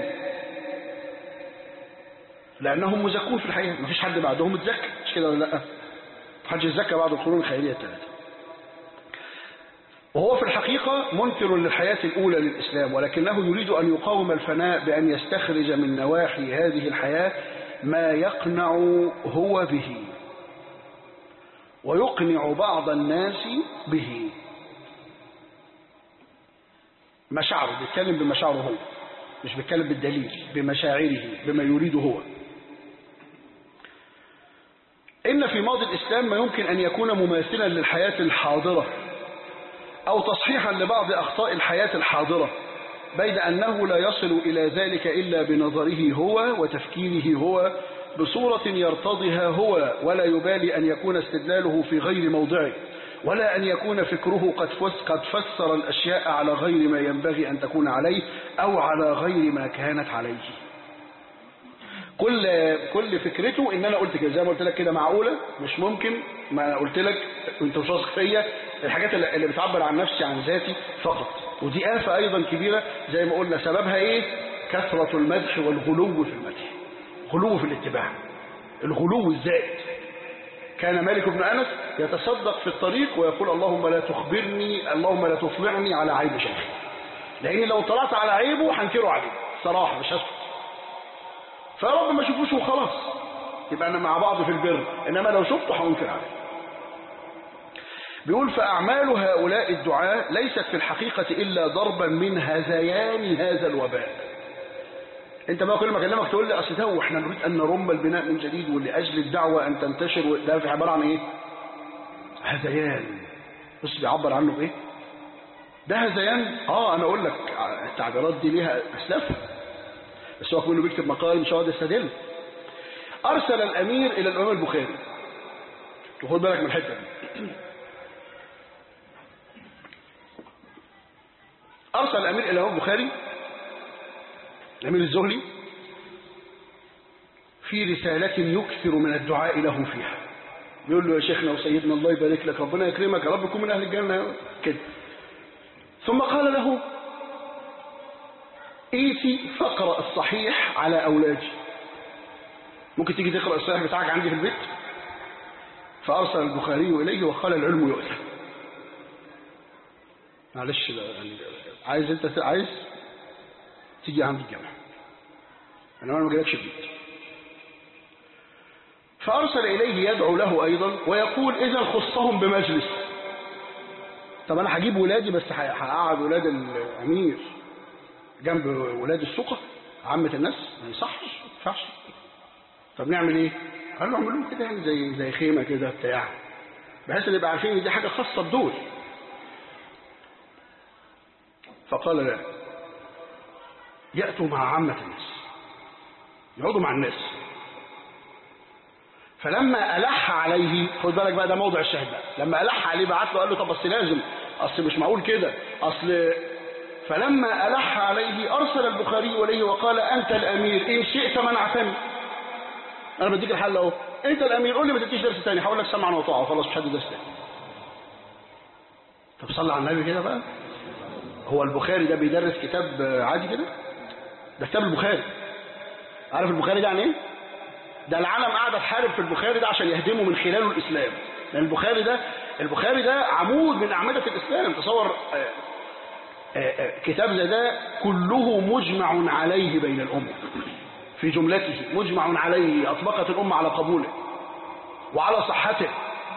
لأنهم مزكون في الحقيقة مفيش حد بعدهم اتزكى مش كده ولا لا محدش اتزكى بعد القرون الخيرية الثلاثة وهو في الحقيقة منكر للحياة الأولى للإسلام ولكنه يريد أن يقاوم الفناء بأن يستخرج من نواحي هذه الحياة ما يقنع هو به ويقنع بعض الناس به مشاعره بيتكلم بمشاعره هو مش بيتكلم بالدليل بمشاعره بما يريده هو إن في ماضي الإسلام ما يمكن أن يكون مماثلا للحياة الحاضرة أو تصحيحا لبعض أخطاء الحياة الحاضرة بين أنه لا يصل إلى ذلك إلا بنظره هو وتفكيره هو بصورة يرتضيها هو ولا يبالي أن يكون استدلاله في غير موضعه ولا أن يكون فكره قد فس- قد فسر الأشياء على غير ما ينبغي أن تكون عليه أو على غير ما كانت عليه كل كل فكرته ان انا قلت كده زي ما قلت لك كده معقوله مش ممكن ما أنا قلت لك انت مش واثق فيا الحاجات اللي اللي بتعبر عن نفسي عن ذاتي فقط ودي آفة ايضا كبيره زي ما قلنا سببها ايه كثرة المدح والغلو في المدح غلو في الاتباع الغلو الزائد كان مالك بن انس يتصدق في الطريق ويقول اللهم لا تخبرني اللهم لا تطلعني على عيب شيخي لاني لو طلعت على عيبه هنكره عليه صراحه مش هسكت فيا رب ما اشوفوش وخلاص يبقى انا مع بعض في البر انما لو شفته هنكر عليه بيقول فاعمال هؤلاء الدعاة ليست في الحقيقة الا ضربا من هذيان هذا الوباء انت بقى كل ما اكلمك تقول لي اصل ده واحنا نريد ان نرم البناء من جديد ولاجل الدعوه ان تنتشر ده في عباره عن ايه هذيان بص بيعبر عنه بايه ده هذيان اه انا اقول لك التعبيرات دي ليها اسلافها بس هو كله بيكتب مقال مش هقعد يستدل ارسل الامير الى الامام البخاري وخد بالك من الحته دي ارسل الامير الى الامام البخاري الامير الزهري في رسالة يكثر من الدعاء له فيها بيقول له يا شيخنا وسيدنا الله يبارك لك ربنا يكرمك يا رب تكون من اهل الجنه كده ثم قال له ايتي فاقرا الصحيح على اولادي ممكن تيجي تقرا الصحيح بتاعك عندي في البيت فارسل البخاري اليه وقال العلم يؤتى معلش بقى يعني عايز انت عايز تيجي عندي الجامعه انا ما جالكش البيت فأرسل إليه يدعو له أيضا ويقول إذا خصهم بمجلس طب أنا هجيب ولادي بس هقعد ولاد الأمير جنب ولاد السقة عامة الناس ما يصحش ما ينفعش طب نعمل ايه قال له اعملوا كده يعني زي زي خيمه كده بتاع بحيث ان يبقى عارفين ان دي حاجه خاصه بدول فقال لا ياتوا مع عامه الناس يقعدوا مع الناس فلما ألح عليه خد بالك بقى ده موضع الشاهد بقى لما ألح عليه بعت له قال له طب بس لازم أصل مش معقول كده أصل فلما ألح عليه أرسل البخاري إليه وقال أنت الأمير إن شئت منعتني أنا بديك الحل أهو أنت الأمير قول لي ما تديش درس تاني هقول لك سمعا وطاعة وخلاص مش هدي درس تاني طب صلى على النبي كده بقى هو البخاري ده بيدرس كتاب عادي كده ده كتاب البخاري عارف البخاري ده يعني ايه ده العالم قاعده تحارب في البخاري ده عشان يهدموا من خلاله الاسلام لان البخاري ده البخاري ده عمود من اعمده الاسلام تصور آآ آآ كتاب زي ده كله مجمع عليه بين الامه في جملته مجمع عليه اطبقت الامه على قبوله وعلى صحته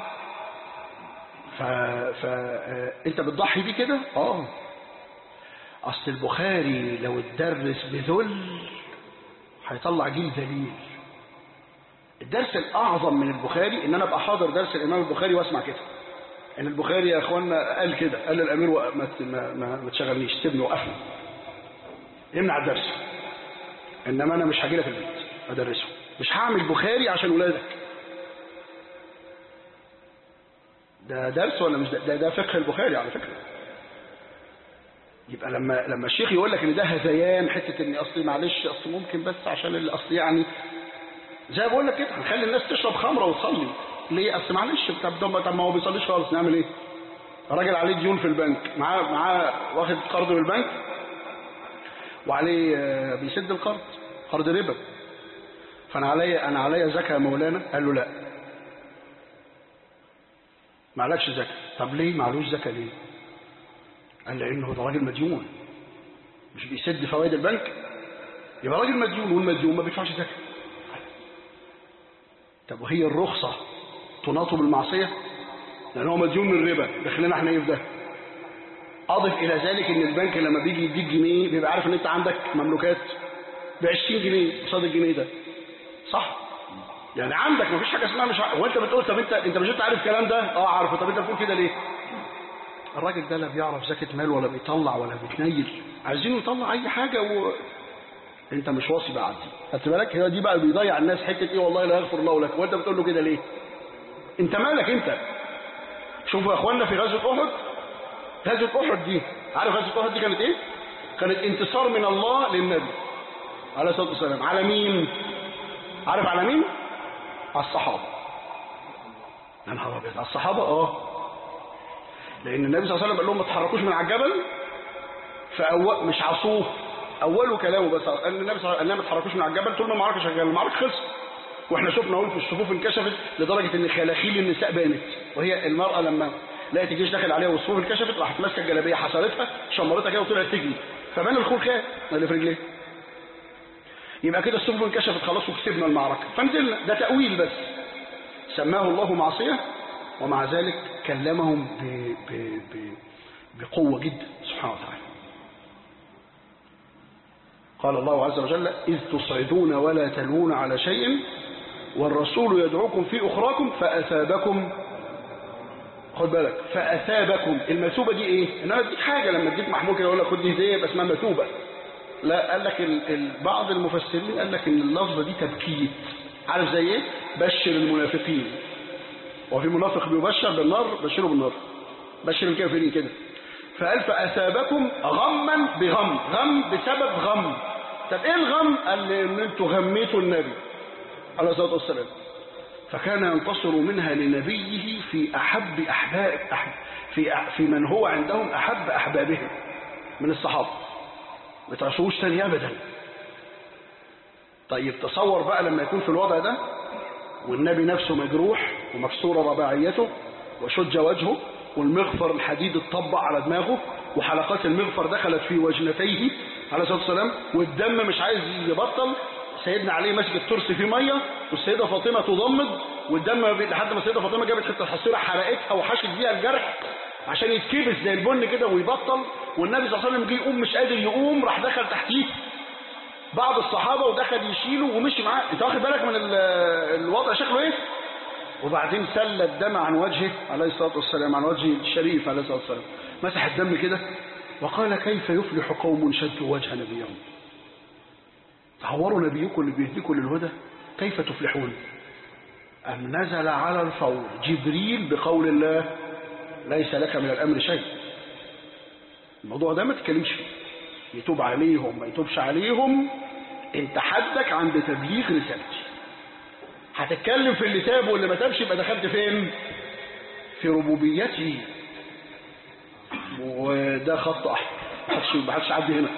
ف... ف... انت بتضحي بيه كده اه اصل البخاري لو اتدرس بذل هيطلع جيل ذليل الدرس الاعظم من البخاري ان انا ابقى حاضر درس الامام البخاري واسمع كده ان البخاري يا اخوانا قال كده قال للامير ما ما ما, ما تشغلنيش سيبني وقفني يمنع الدرس انما انا مش هاجي لك البيت ادرسه مش هعمل بخاري عشان ولادك ده درس ولا مش ده ده, ده فقه البخاري على فكره يبقى لما لما الشيخ يقول لك ان ده هذيان حته ان اصل معلش اصل ممكن بس عشان الاصل يعني زي ما بقول لك كده هنخلي الناس تشرب خمره وتصلي ليه اصل معلش طب طب ما هو بيصليش خالص نعمل ايه راجل عليه ديون في البنك معاه معاه واخد قرض من البنك وعليه بيسد القرض قرض ربا فانا عليا انا عليا زكاه يا مولانا قال له لا ما عليكش زكاه طب ليه معلوش زكاه ليه قال لانه ده راجل مديون مش بيسد فوائد البنك يبقى راجل مديون والمديون ما بيدفعش زكاه طب وهي الرخصه تناط بالمعصيه لان هو مديون من الربا دخلنا احنا ايه في ده اضف الى ذلك ان البنك لما بيجي يديك جنيه بيبقى عارف ان انت عندك مملوكات ب 20 جنيه قصاد الجنيه ده صح يعني عندك مفيش حاجه اسمها مش هو انت بتقول طب انت انت مش انت عارف الكلام ده اه عارفه طب انت بتقول كده ليه الراجل ده لا بيعرف زكاه مال ولا بيطلع ولا بيتنيل عايزينه يطلع اي حاجه و... انت مش واصي بقى عدي خدت بالك هي دي بقى بيضيع الناس حته ايه والله لا يغفر الله لك وانت بتقول له كده ليه انت مالك انت شوفوا يا اخوانا في غزوه احد غزوه احد دي عارف غزوه احد دي كانت ايه كانت انتصار من الله للنبي عليه الصلاه والسلام على مين عارف على مين على الصحابه يا نهار ابيض على الصحابه اه لان النبي صلى الله عليه وسلم قال لهم ما تتحركوش من على الجبل فأول مش عصوه اوله كلامه بس قال النبي صلى الله عليه وسلم ما تتحركوش من على الجبل طول ما المعركه شغاله المعركه خلصت واحنا شفنا اهو في الصفوف انكشفت لدرجه ان خلاخيل النساء بانت وهي المراه لما لقت الجيش داخل عليها والصفوف انكشفت راحت ماسكه الجلابيه حصلتها شمرتها كده وطلعت تجري فبان الخلخال اللي في رجليها يبقى كده الصفوف انكشفت خلاص وكسبنا المعركه فنزلنا ده تاويل بس سماه الله معصيه ومع ذلك كلمهم ب... ب... ب... بقوه جدا سبحانه وتعالى قال الله عز وجل إذ تصعدون ولا تلوون على شيء والرسول يدعوكم في أخراكم فأثابكم خد بالك فأثابكم المثوبة دي إيه؟ إنها دي حاجة لما تديك محمول كده يقول لك خد دي هدية يبقى اسمها مثوبة لا قال لك ال... ال... بعض المفسرين قال لك إن اللفظة دي تبكيت عارف زي إيه؟ بشر المنافقين وفي منافق بيبشر بالنار بشره بالنار بشر الكافرين كده فقال فأثابكم غما بغم غم بسبب غم طب ايه الغم قال ان انتوا غميتوا النبي عليه الصلاه والسلام فكان ينتصر منها لنبيه في احب احباب أحب في في من هو عندهم احب احبابهم من الصحابه ما تعرفوش ثاني ابدا طيب تصور بقى لما يكون في الوضع ده والنبي نفسه مجروح ومكسوره رباعيته وشج وجهه والمغفر الحديد اتطبق على دماغه وحلقات المغفر دخلت في وجنتيه عليه الصلاه والسلام والدم مش عايز يبطل سيدنا علي ماسك الترس فيه ميه والسيده فاطمه تضمد والدم بي- لحد ما السيده فاطمه جابت حته حصيره حرقتها وحشت بيها الجرح عشان يتكبس زي البن كده ويبطل والنبي صلى الله عليه وسلم جه يقوم مش قادر يقوم راح دخل تحتيه بعض الصحابه ودخل يشيله ومشي معاه انت واخد بالك من ال- الوضع شكله ايه وبعدين سل الدم عن وجهه عليه الصلاه والسلام عن وجهه الشريف عليه الصلاه والسلام مسح الدم كده وقال كيف يفلح قوم شدوا وجه نبيهم تعوروا نبيكم اللي بيهديكم للهدى كيف تفلحون أم نزل على الفور جبريل بقول الله ليس لك من الأمر شيء الموضوع ده ما تتكلمش فيه يتوب عليهم ما يتوبش عليهم انت حدك عند تبليغ رسالتي هتتكلم في اللي تاب واللي ما تابش يبقى دخلت فين في ربوبيته وده خط احمر محدش محدش يعدي هنا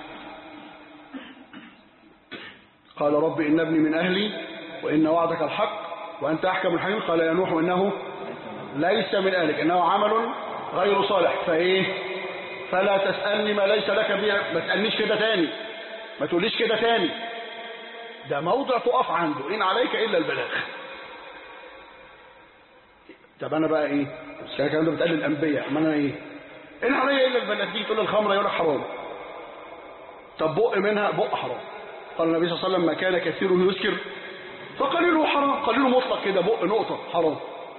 قال رب إن ابني من أهلي وإن وعدك الحق وأنت أحكم الحكيم قال يا نوح إنه ليس من أهلك إنه عمل غير صالح فإيه فلا تسألني ما ليس لك به ما تسألنيش كده تاني ما تقوليش كده تاني ده موضع تقف عنده إن عليك إلا البلاغ طب أنا بقى إيه بس كده الكلام ده بتقلل الأنبياء ما أنا إيه إن علي إلا البلاغ تيجي تقول الخمرة يقول لك حرام طب بق منها بق حرام قال النبي صلى الله عليه وسلم ما كان كثيره يسكر فقليله حرام قليله مطلق كده بق نقطة حرام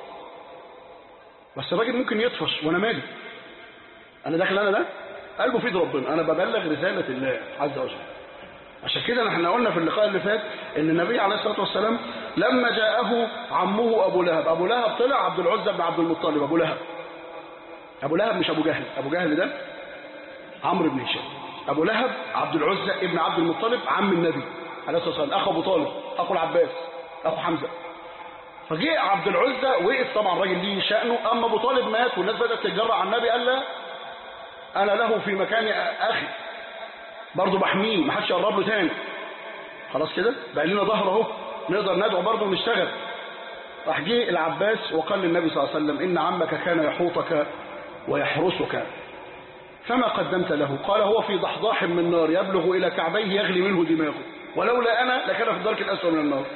بس الراجل ممكن يطفش وانا مالي انا داخل انا ده قلبه في ايد ربنا انا ببلغ رسالة الله عز وجل عشان كده احنا قلنا في اللقاء اللي فات ان النبي عليه الصلاة والسلام لما جاءه عمه ابو لهب ابو لهب طلع عبد العزى بن عبد المطلب ابو لهب ابو لهب مش ابو جهل ابو جهل ده عمرو بن هشام ابو لهب عبد العزى ابن عبد المطلب عم النبي عليه الصلاه والسلام اخو ابو طالب اخو العباس اخو حمزه فجاء عبد العزى وقف طبعا راجل ليه شأنه اما ابو طالب مات والناس بدات تتجرع على النبي قال لا انا له في مكان اخي برضه بحميه ما حدش يقرب له تاني خلاص كده بقى لنا ظهر اهو نقدر ندعو برضه ونشتغل راح جه العباس وقال للنبي صلى الله عليه وسلم ان عمك كان يحوطك ويحرسك فما قدمت له قال هو في ضحضاح من نار يبلغ إلى كعبيه يغلي منه دماغه ولولا أنا لكان في الدرك الأسفل من النار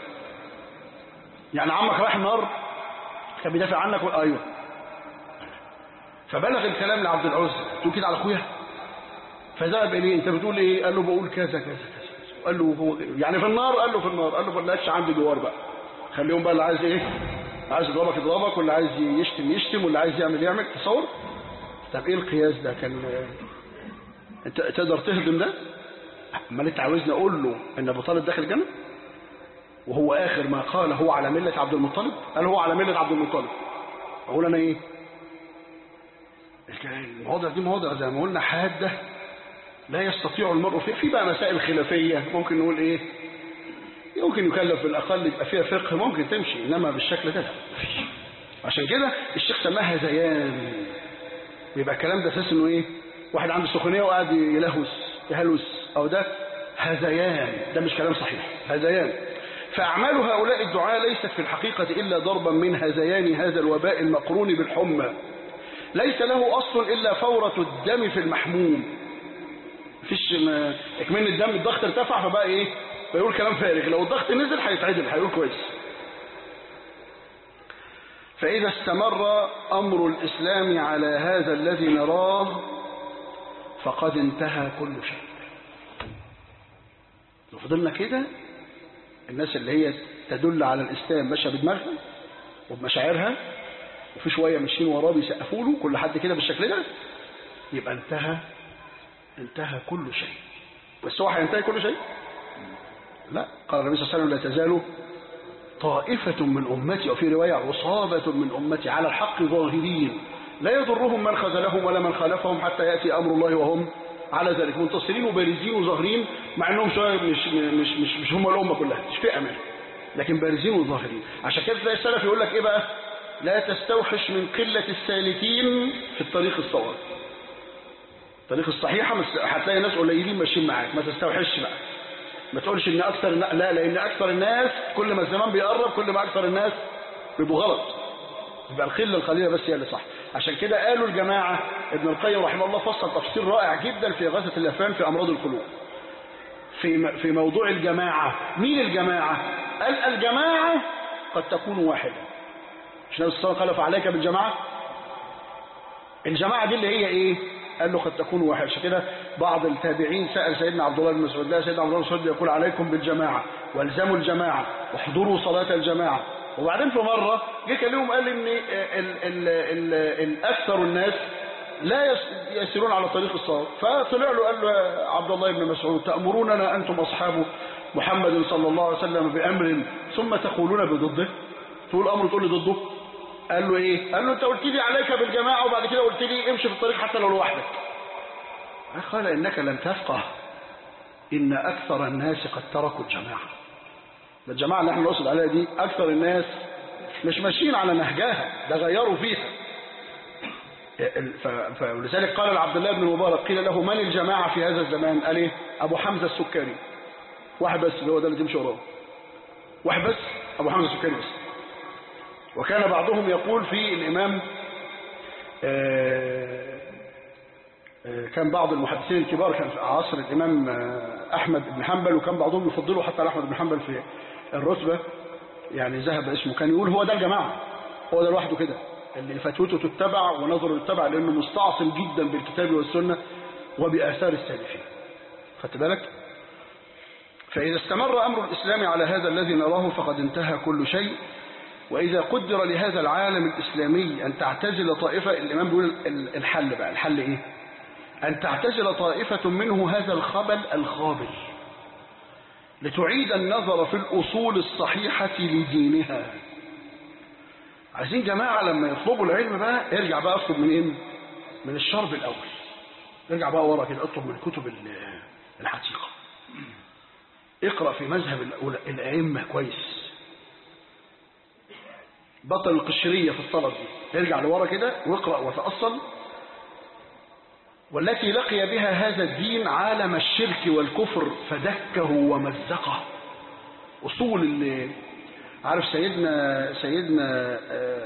يعني عمك رايح النار كان بيدافع عنك وقال أيوه فبلغ الكلام لعبد العزى تقول كده على أخويا فذهب إليه أنت بتقول إيه قال له بقول كذا كذا كذا قال له هو يعني في النار قال له في النار قال له فلاش عندي جوار بقى خليهم بقى اللي عايز إيه عايز يضربك يضربك واللي عايز يشتم يشتم واللي عايز يعمل يعمل تصور طب ايه القياس ده كان انت تقدر تهضم ده امال انت عاوزني اقول له ان ابو طالب داخل الجنه وهو اخر ما قال هو على مله عبد المطلب قال هو على مله عبد المطلب اقول انا ايه المواضع دي مواضع زي ما قلنا حاده لا يستطيع المرء فيها في بقى مسائل خلافيه ممكن نقول ايه يمكن يكلف بالاقل يبقى فيها فقه ممكن تمشي انما بالشكل ده لا مفيش عشان كده الشيخ سماها هذيان بيبقى الكلام ده اساس انه ايه واحد عنده سخونيه وقاعد يلهوس يهلوس او ده هذيان ده مش كلام صحيح هذيان فاعمال هؤلاء الدعاة ليست في الحقيقة الا ضربا من هذيان هذا الوباء المقرون بالحمى ليس له اصل الا فورة الدم في المحموم مفيش ما- اكمن الدم الضغط ارتفع فبقى ايه بيقول كلام فارغ لو الضغط نزل هيتعدل هيقول كويس فإذا استمر أمر الإسلام على هذا الذي نراه فقد انتهى كل شيء لو فضلنا كده الناس اللي هي تدل على الإسلام ماشية بدماغها وبمشاعرها وفي شوية ماشيين وراه بيسقفوا له كل حد كده بالشكل ده يبقى انتهى انتهى كل شيء بس هو هينتهي كل شيء لا قال النبي صلى الله عليه وسلم لا تزال طائفة من أمتي وفي رواية عصابة من أمتي على الحق ظاهرين لا يضرهم من خذلهم ولا من خالفهم حتى يأتي أمر الله وهم على ذلك منتصرين وبارزين وظاهرين مع أنهم شوية مش, مش, مش, مش هم الأمة كلها مش فئة منهم لكن بارزين وظاهرين عشان كده تلاقي السلف يقول لك إيه بقى لا تستوحش من قلة السالكين في الطريق الصواب الطريق الصحيحة مس- هتلاقي ناس قليلين ماشيين معاك ما تستوحش بقى ما تقولش ان اكثر النا- لا لان اكثر الناس كل ما الزمان بيقرب كل ما اكثر الناس بيبقوا غلط يبقى القله القليله بس هي اللي صح عشان كده قالوا الجماعه ابن القيم رحمه الله فصل تفسير رائع جدا في غاثه الافهام في امراض القلوب في في موضوع الجماعة مين الجماعة قال الجماعة قد تكون واحدة مش نفس الصلاة قال فعليك بالجماعة الجماعة دي اللي هي ايه قال له قد تكون واحد عشان كده بعض التابعين سأل سيدنا عبد الله بن مسعود لا سيدنا عبد الله بن مسعود يقول عليكم بالجماعة والزموا الجماعة واحضروا صلاة الجماعة وبعدين في مرة جه كلمهم قال ان ال ال ال الأكثر الناس لا يسيرون على طريق الصواب فطلع له قال له عبد الله بن مسعود تأمروننا أنتم أصحاب محمد صلى الله عليه وسلم بأمر ثم تقولون بضده تقول أمر تقول لي ضده قال له ايه قال له انت قلت لي عليك بالجماعة وبعد كده قلت لي امشي في الطريق حتى لو لوحدك قال انك لن تفقه ان اكثر الناس قد تركوا الجماعة ده الجماعة اللي احنا نقصد عليها دي اكثر الناس مش ماشيين على نهجها ده غيروا فيها فلذلك قال لعبد الله بن المبارك قيل له من الجماعة في هذا الزمان قال ايه ابو حمزة السكري واحد بس اللي هو ده اللي تمشي وراه واحد بس ابو حمزة السكري بس وكان بعضهم يقول في الإمام كان بعض المحدثين الكبار كان في عصر الإمام أحمد بن حنبل وكان بعضهم يفضله حتى أحمد بن حنبل في الرتبة يعني ذهب اسمه كان يقول هو ده الجماعة هو ده لوحده كده اللي فتوته تتبع ونظره يتبع لأنه مستعصم جدا بالكتاب والسنة وبآثار السالفين خدت بالك فإذا استمر أمر الإسلام على هذا الذي نراه فقد انتهى كل شيء وإذا قدر لهذا العالم الإسلامي أن تعتزل طائفة الإمام بيقول الحل بقى الحل إيه أن تعتزل طائفة منه هذا الخبل الخابل لتعيد النظر في الأصول الصحيحة لدينها عايزين جماعة لما يطلبوا العلم بقى ارجع بقى اطلب من ايه من الشرب الأول ارجع بقى ورا كده اطلب من كتب الحقيقة اقرأ في مذهب الأئمة كويس بطل القشرية في الطلب دي ارجع لورا كده واقرأ وتأصل والتي لقي بها هذا الدين عالم الشرك والكفر فدكه ومزقه أصول اللي عارف سيدنا سيدنا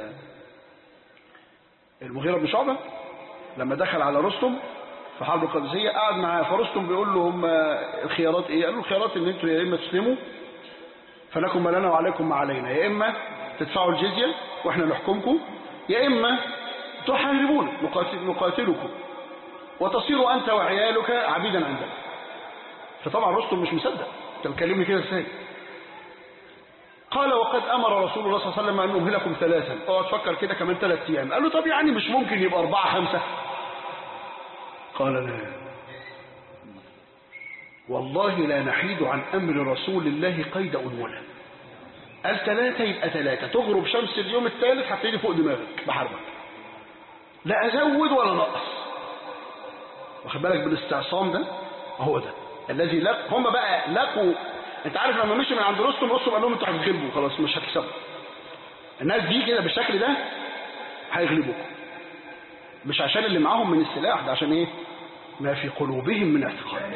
المغيرة بن شعبة لما دخل على رستم في حرب القادسية قعد معاه فرستم بيقول له هم الخيارات ايه قالوا الخيارات ان انتوا يا اما تسلموا فلكم ما لنا وعليكم ما علينا يا اما تدفعوا الجزية واحنا نحكمكم يا اما تحاربون نقاتل نقاتلكم وتصير انت وعيالك عبيدا عندنا فطبعا رستم مش مصدق انت مكلمني كده ازاي قال وقد امر رسول الله صلى الله عليه وسلم ان نمهلكم ثلاثا اقعد تفكر كده كمان ثلاث ايام قال له طب يعني مش ممكن يبقى اربعه خمسه قال لا والله لا نحيد عن امر رسول الله قيد انوله قال ثلاثة يبقى ثلاثة تغرب شمس اليوم الثالث هتلاقيني فوق دماغك بحربك لا أزود ولا نقص واخد بالك بالاستعصام ده هو ده الذي لق هم بقى لقوا انت عارف لما مشي من عند رستم رستم قال لهم انتوا هتغلبوا خلاص مش هتكسبوا الناس دي كده بالشكل ده هيغلبوكم مش عشان اللي معاهم من السلاح ده عشان ايه ما في قلوبهم من اعتقاد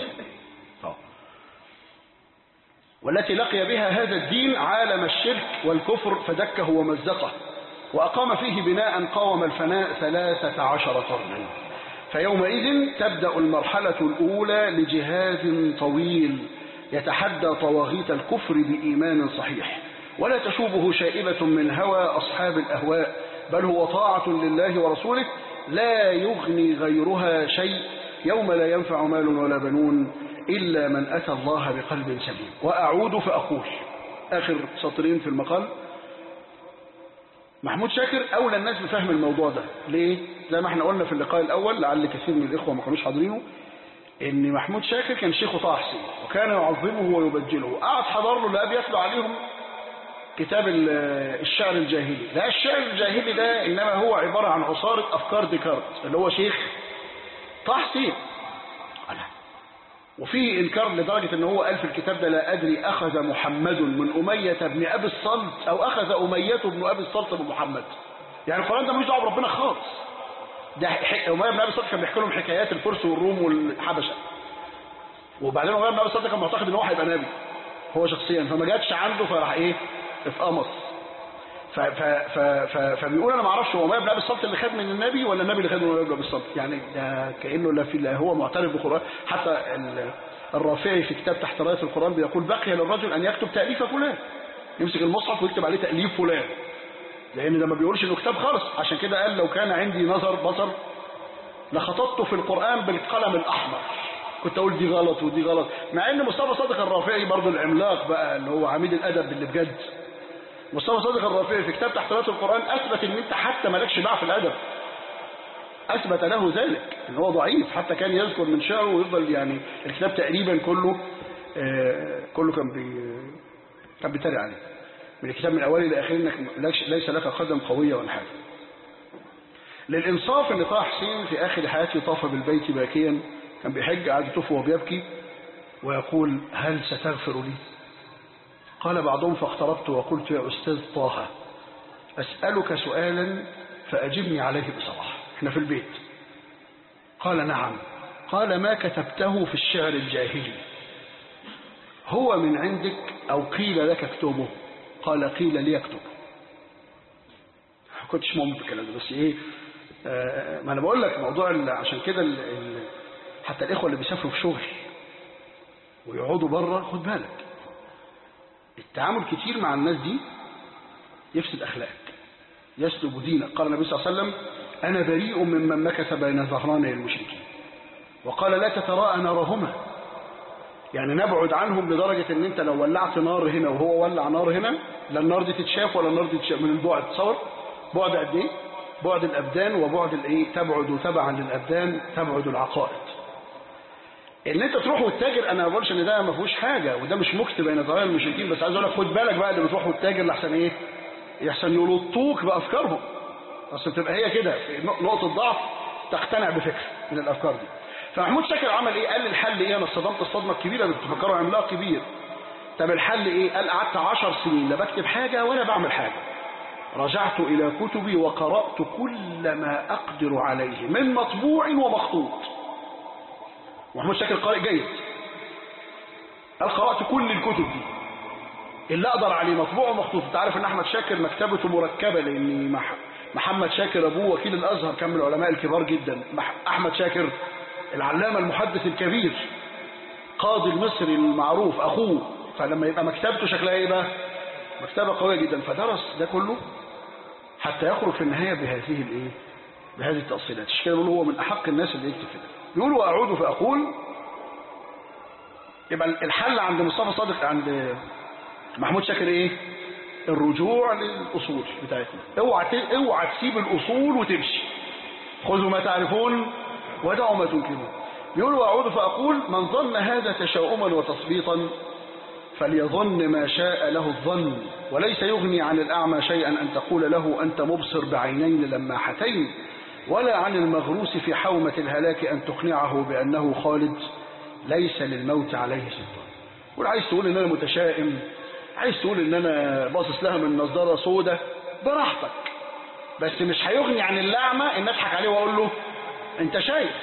والتي لقي بها هذا الدين عالم الشرك والكفر فدكه ومزقه وأقام فيه بناء قاوم الفناء ثلاثة عشر قرنا فيومئذ تبدأ المرحلة الأولى لجهاد طويل يتحدى طواغيت الكفر بإيمان صحيح ولا تشوبه شائبة من هوى أصحاب الأهواء بل هو طاعة لله ورسوله لا يغني غيرها شيء يوم لا ينفع مال ولا بنون إلا من أتى الله بقلب سليم وأعود فأقول آخر سطرين في المقال محمود شاكر أولى الناس بفهم الموضوع ده ليه؟ زي ما احنا قلنا في اللقاء الأول لعل كثير من الإخوة ما كانوش حاضرينه إن محمود شاكر كان شيخه طه حسين وكان يعظمه ويبجله قعد حضر له لقى بيتلو عليهم كتاب الشعر الجاهلي لا الشعر الجاهلي ده إنما هو عبارة عن عصارة أفكار ديكارت اللي هو شيخ طه حسين وفيه إنكار لدرجة أنه هو قال في الكتاب ده لا أدري أخذ محمد من أمية بن أبي الصلت أو أخذ أمية بن أبي الصلت من محمد يعني القرآن ده مش دعوه بربنا خالص ده أمية بن أبي الصلت كان بيحكي لهم حكايات الفرس والروم والحبشة وبعدين أمية بن أبي الصلت كان معتقد أن هو هيبقى نبي هو شخصيا فما جاتش عنده فراح إيه اتقمص فبيقول انا ما اعرفش هو اميه بن ابي الصلت اللي خد من النبي ولا النبي اللي خد من اميه بن ابي الصلت يعني كانه لا في لا هو معترف بالقران حتى الرافعي في كتاب تحت راية القرآن بيقول بقي للرجل أن يكتب تأليف فلان يمسك المصحف ويكتب عليه تأليف فلان لأن ده ما بيقولش إنه كتاب خالص عشان كده قال لو كان عندي نظر بصر لخططت في القرآن بالقلم الأحمر كنت أقول دي غلط ودي غلط مع إن مصطفى صادق الرافعي برضه العملاق بقى اللي هو عميد الأدب اللي بجد مصطفى صادق الرافعي في كتاب تحت راية القرآن أثبت إن أنت حتى مالكش باع في الأدب أثبت له ذلك إن هو ضعيف حتى كان يذكر من شعره ويفضل يعني الكتاب تقريبا كله آه كله كان بي كان بيتريق عليه من الكتاب من أوله إلى آخره إنك ليس لك قدم قوية ولا حاجة للإنصاف إن طه حسين في آخر حياته طاف بالبيت باكيا كان بيحج قعد يطوف وهو بيبكي ويقول هل ستغفر لي قال بعضهم فاقتربت وقلت يا أستاذ طه أسألك سؤالا فأجبني عليه بصراحة احنا في البيت قال نعم قال ما كتبته في الشعر الجاهلي هو من عندك أو قيل لك اكتبه قال قيل لي اكتب ما كنتش مؤمن بالكلام ده بس ايه آه ما انا بقول لك موضوع عشان كده ال ال حتى الاخوه اللي بيسافروا في شغل ويقعدوا بره خد بالك التعامل كتير مع الناس دي يفسد اخلاقك يسلب دينك قال النبي صلى الله عليه وسلم انا بريء ممن مكث بين ظهراني المشركين وقال لا تتراءى نارهما يعني نبعد عنهم لدرجة ان انت لو ولعت نار هنا وهو ولع نار هنا لا النار دي تتشاف ولا النار دي تتشاف من البعد تصور بعد قد ايه بعد الابدان وبعد الايه تبعد تبعا للابدان تبعد العقائد ان انت تروح وتتاجر انا ما بقولش ان ده ما فيهوش حاجه وده مش مكت بين ظهير المشركين بس عايز اقول لك خد بالك بقى اللي بتروح وتتاجر لحسن ايه يحسن يلطوك بافكارهم اصل بتبقى هي كده في نقطه ضعف تقتنع بفكر من الافكار دي فمحمود شاكر عمل ايه قال الحل ايه انا اصطدمت الصدمه الكبيره اللي بتفكروا عملاق كبير طب الحل ايه قال قعدت عشر سنين لا بكتب حاجه ولا بعمل حاجه رجعت الى كتبي وقرات كل ما اقدر عليه من مطبوع ومخطوط محمود شاكر قارئ جيد قال قرات كل الكتب دي اللي اقدر عليه مطبوع ومخطوط انت عارف ان احمد شاكر مكتبته مركبه لان محمد شاكر ابوه وكيل الازهر كان من العلماء الكبار جدا احمد شاكر العلامة المحدث الكبير قاضي المصري المعروف أخوه فلما يبقى مكتبته شكلها ايه بقى مكتبة قوية جدا فدرس ده كله حتى يخرج في النهاية بهذه الايه بهذه التأصيلات الشيخ يقول هو من أحق الناس اللي يكتب كده يقول وأعود فأقول يبقى الحل عند مصطفى صادق عند محمود شاكر ايه الرجوع للأصول بتاعتنا اوعى اوعى تسيب الأصول وتمشي خذوا ما تعرفون ودعوا ما تنكرون يقول وأعود فأقول من ظن هذا تشاؤما وتثبيطا فليظن ما شاء له الظن وليس يغني عن الأعمى شيئا أن تقول له أنت مبصر بعينين لماحتين ولا عن المغروس في حومة الهلاك أن تقنعه بأنه خالد ليس للموت عليه سلطان قول عايز تقول ان انا متشائم عايز تقول ان انا باصص لها من نظارة سودة براحتك بس مش هيغني عن اللعمة ان اضحك عليه واقول له انت شايف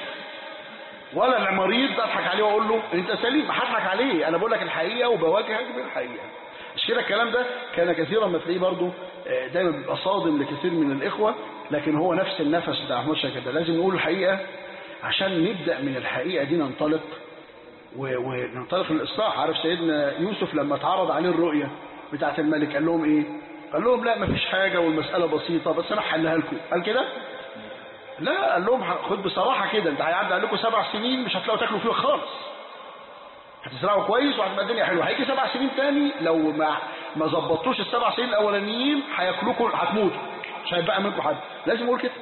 ولا المريض اضحك عليه واقول له انت سليم هضحك عليه انا بقول لك الحقيقة وبواجهك بالحقيقة مش كده الكلام ده كان كثيرا ما تلاقيه برضه دايما بيبقى صادم لكثير من الاخوة لكن هو نفس النفس بتاع محمود شاكر ده لازم نقول الحقيقة عشان نبدأ من الحقيقة دي ننطلق وننطلق للإصلاح عارف سيدنا يوسف لما اتعرض عليه الرؤية بتاعت الملك قال لهم ايه قال لهم لا مفيش حاجة والمسألة بسيطة بس انا حلها لكم قال كده لا قال لهم خد بصراحة كده انت هيعدي عليكم سبع سنين مش هتلاقوا تاكلوا فيها خالص هتزرعوا كويس وهتبقى الدنيا حلوه هيجي سبع سنين تاني لو ما ما ظبطتوش السبع سنين الاولانيين هياكلوكم هتموتوا مش هيبقى منكم حد لازم اقول كده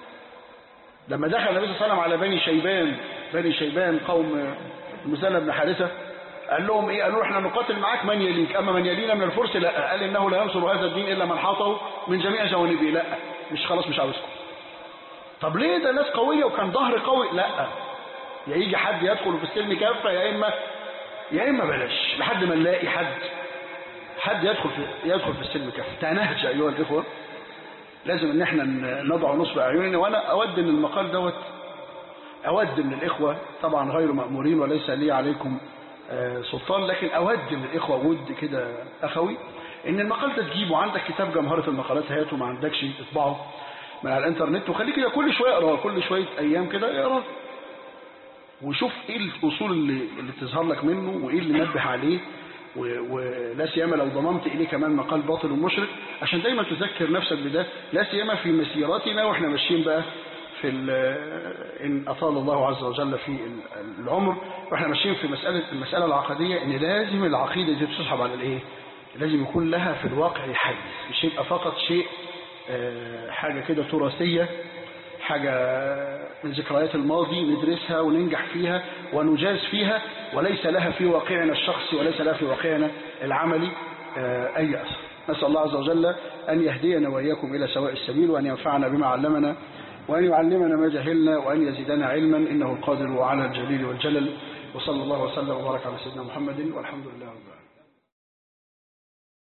لما دخل النبي صلى الله عليه وسلم على بني شيبان بني شيبان قوم المثنى بن حارثة قال لهم ايه قالوا احنا نقاتل معاك من يليك اما من يلينا من الفرس لا قال انه لا ينصر هذا الدين الا من حاطه من جميع جوانبه لا مش خلاص مش عاوزكم طب ليه ده ناس قوية وكان ظهر قوي لا يا يجي حد يدخل في السلم كافة يا اما يا اما بلاش لحد ما نلاقي حد حد يدخل في يدخل في السلم كافة تنهج ايها الاخوه لازم ان احنا نضع نصب اعيننا وانا اود ان المقال دوت أود من الإخوة طبعا غير مأمورين وليس لي عليكم سلطان لكن أود من الإخوة ود كده أخوي إن المقال ده تجيبه عندك كتاب جمهرة المقالات هاته ما عندكش اطبعه من على الانترنت وخليه كده كل شوية اقراه كل شوية أيام كده اقراه وشوف ايه الاصول اللي, اللي تظهر لك منه وايه اللي نبه عليه و- ولا سيما لو ضممت اليه كمان مقال باطل ومشرك عشان دايما تذكر نفسك بده لا سيما في مسيرتنا واحنا ماشيين بقى في ال- ان اطال الله عز وجل في ال- العمر واحنا ماشيين في مساله المساله العقديه ان لازم العقيده دي تصحب على الايه لازم يكون لها في الواقع حد مش يبقى فقط شيء آه، حاجه كده تراثيه حاجة من ذكريات الماضي ندرسها وننجح فيها ونجاز فيها وليس لها في واقعنا الشخصي وليس لها في واقعنا العملي آه، أي أثر نسأل الله عز وجل أن يهدينا وإياكم إلى سواء السبيل وأن ينفعنا بما علمنا وأن يعلمنا ما جهلنا وأن يزيدنا علما إنه القادر على الجليل والجلل وصلى الله وسلم وبارك على سيدنا محمد والحمد لله رب العالمين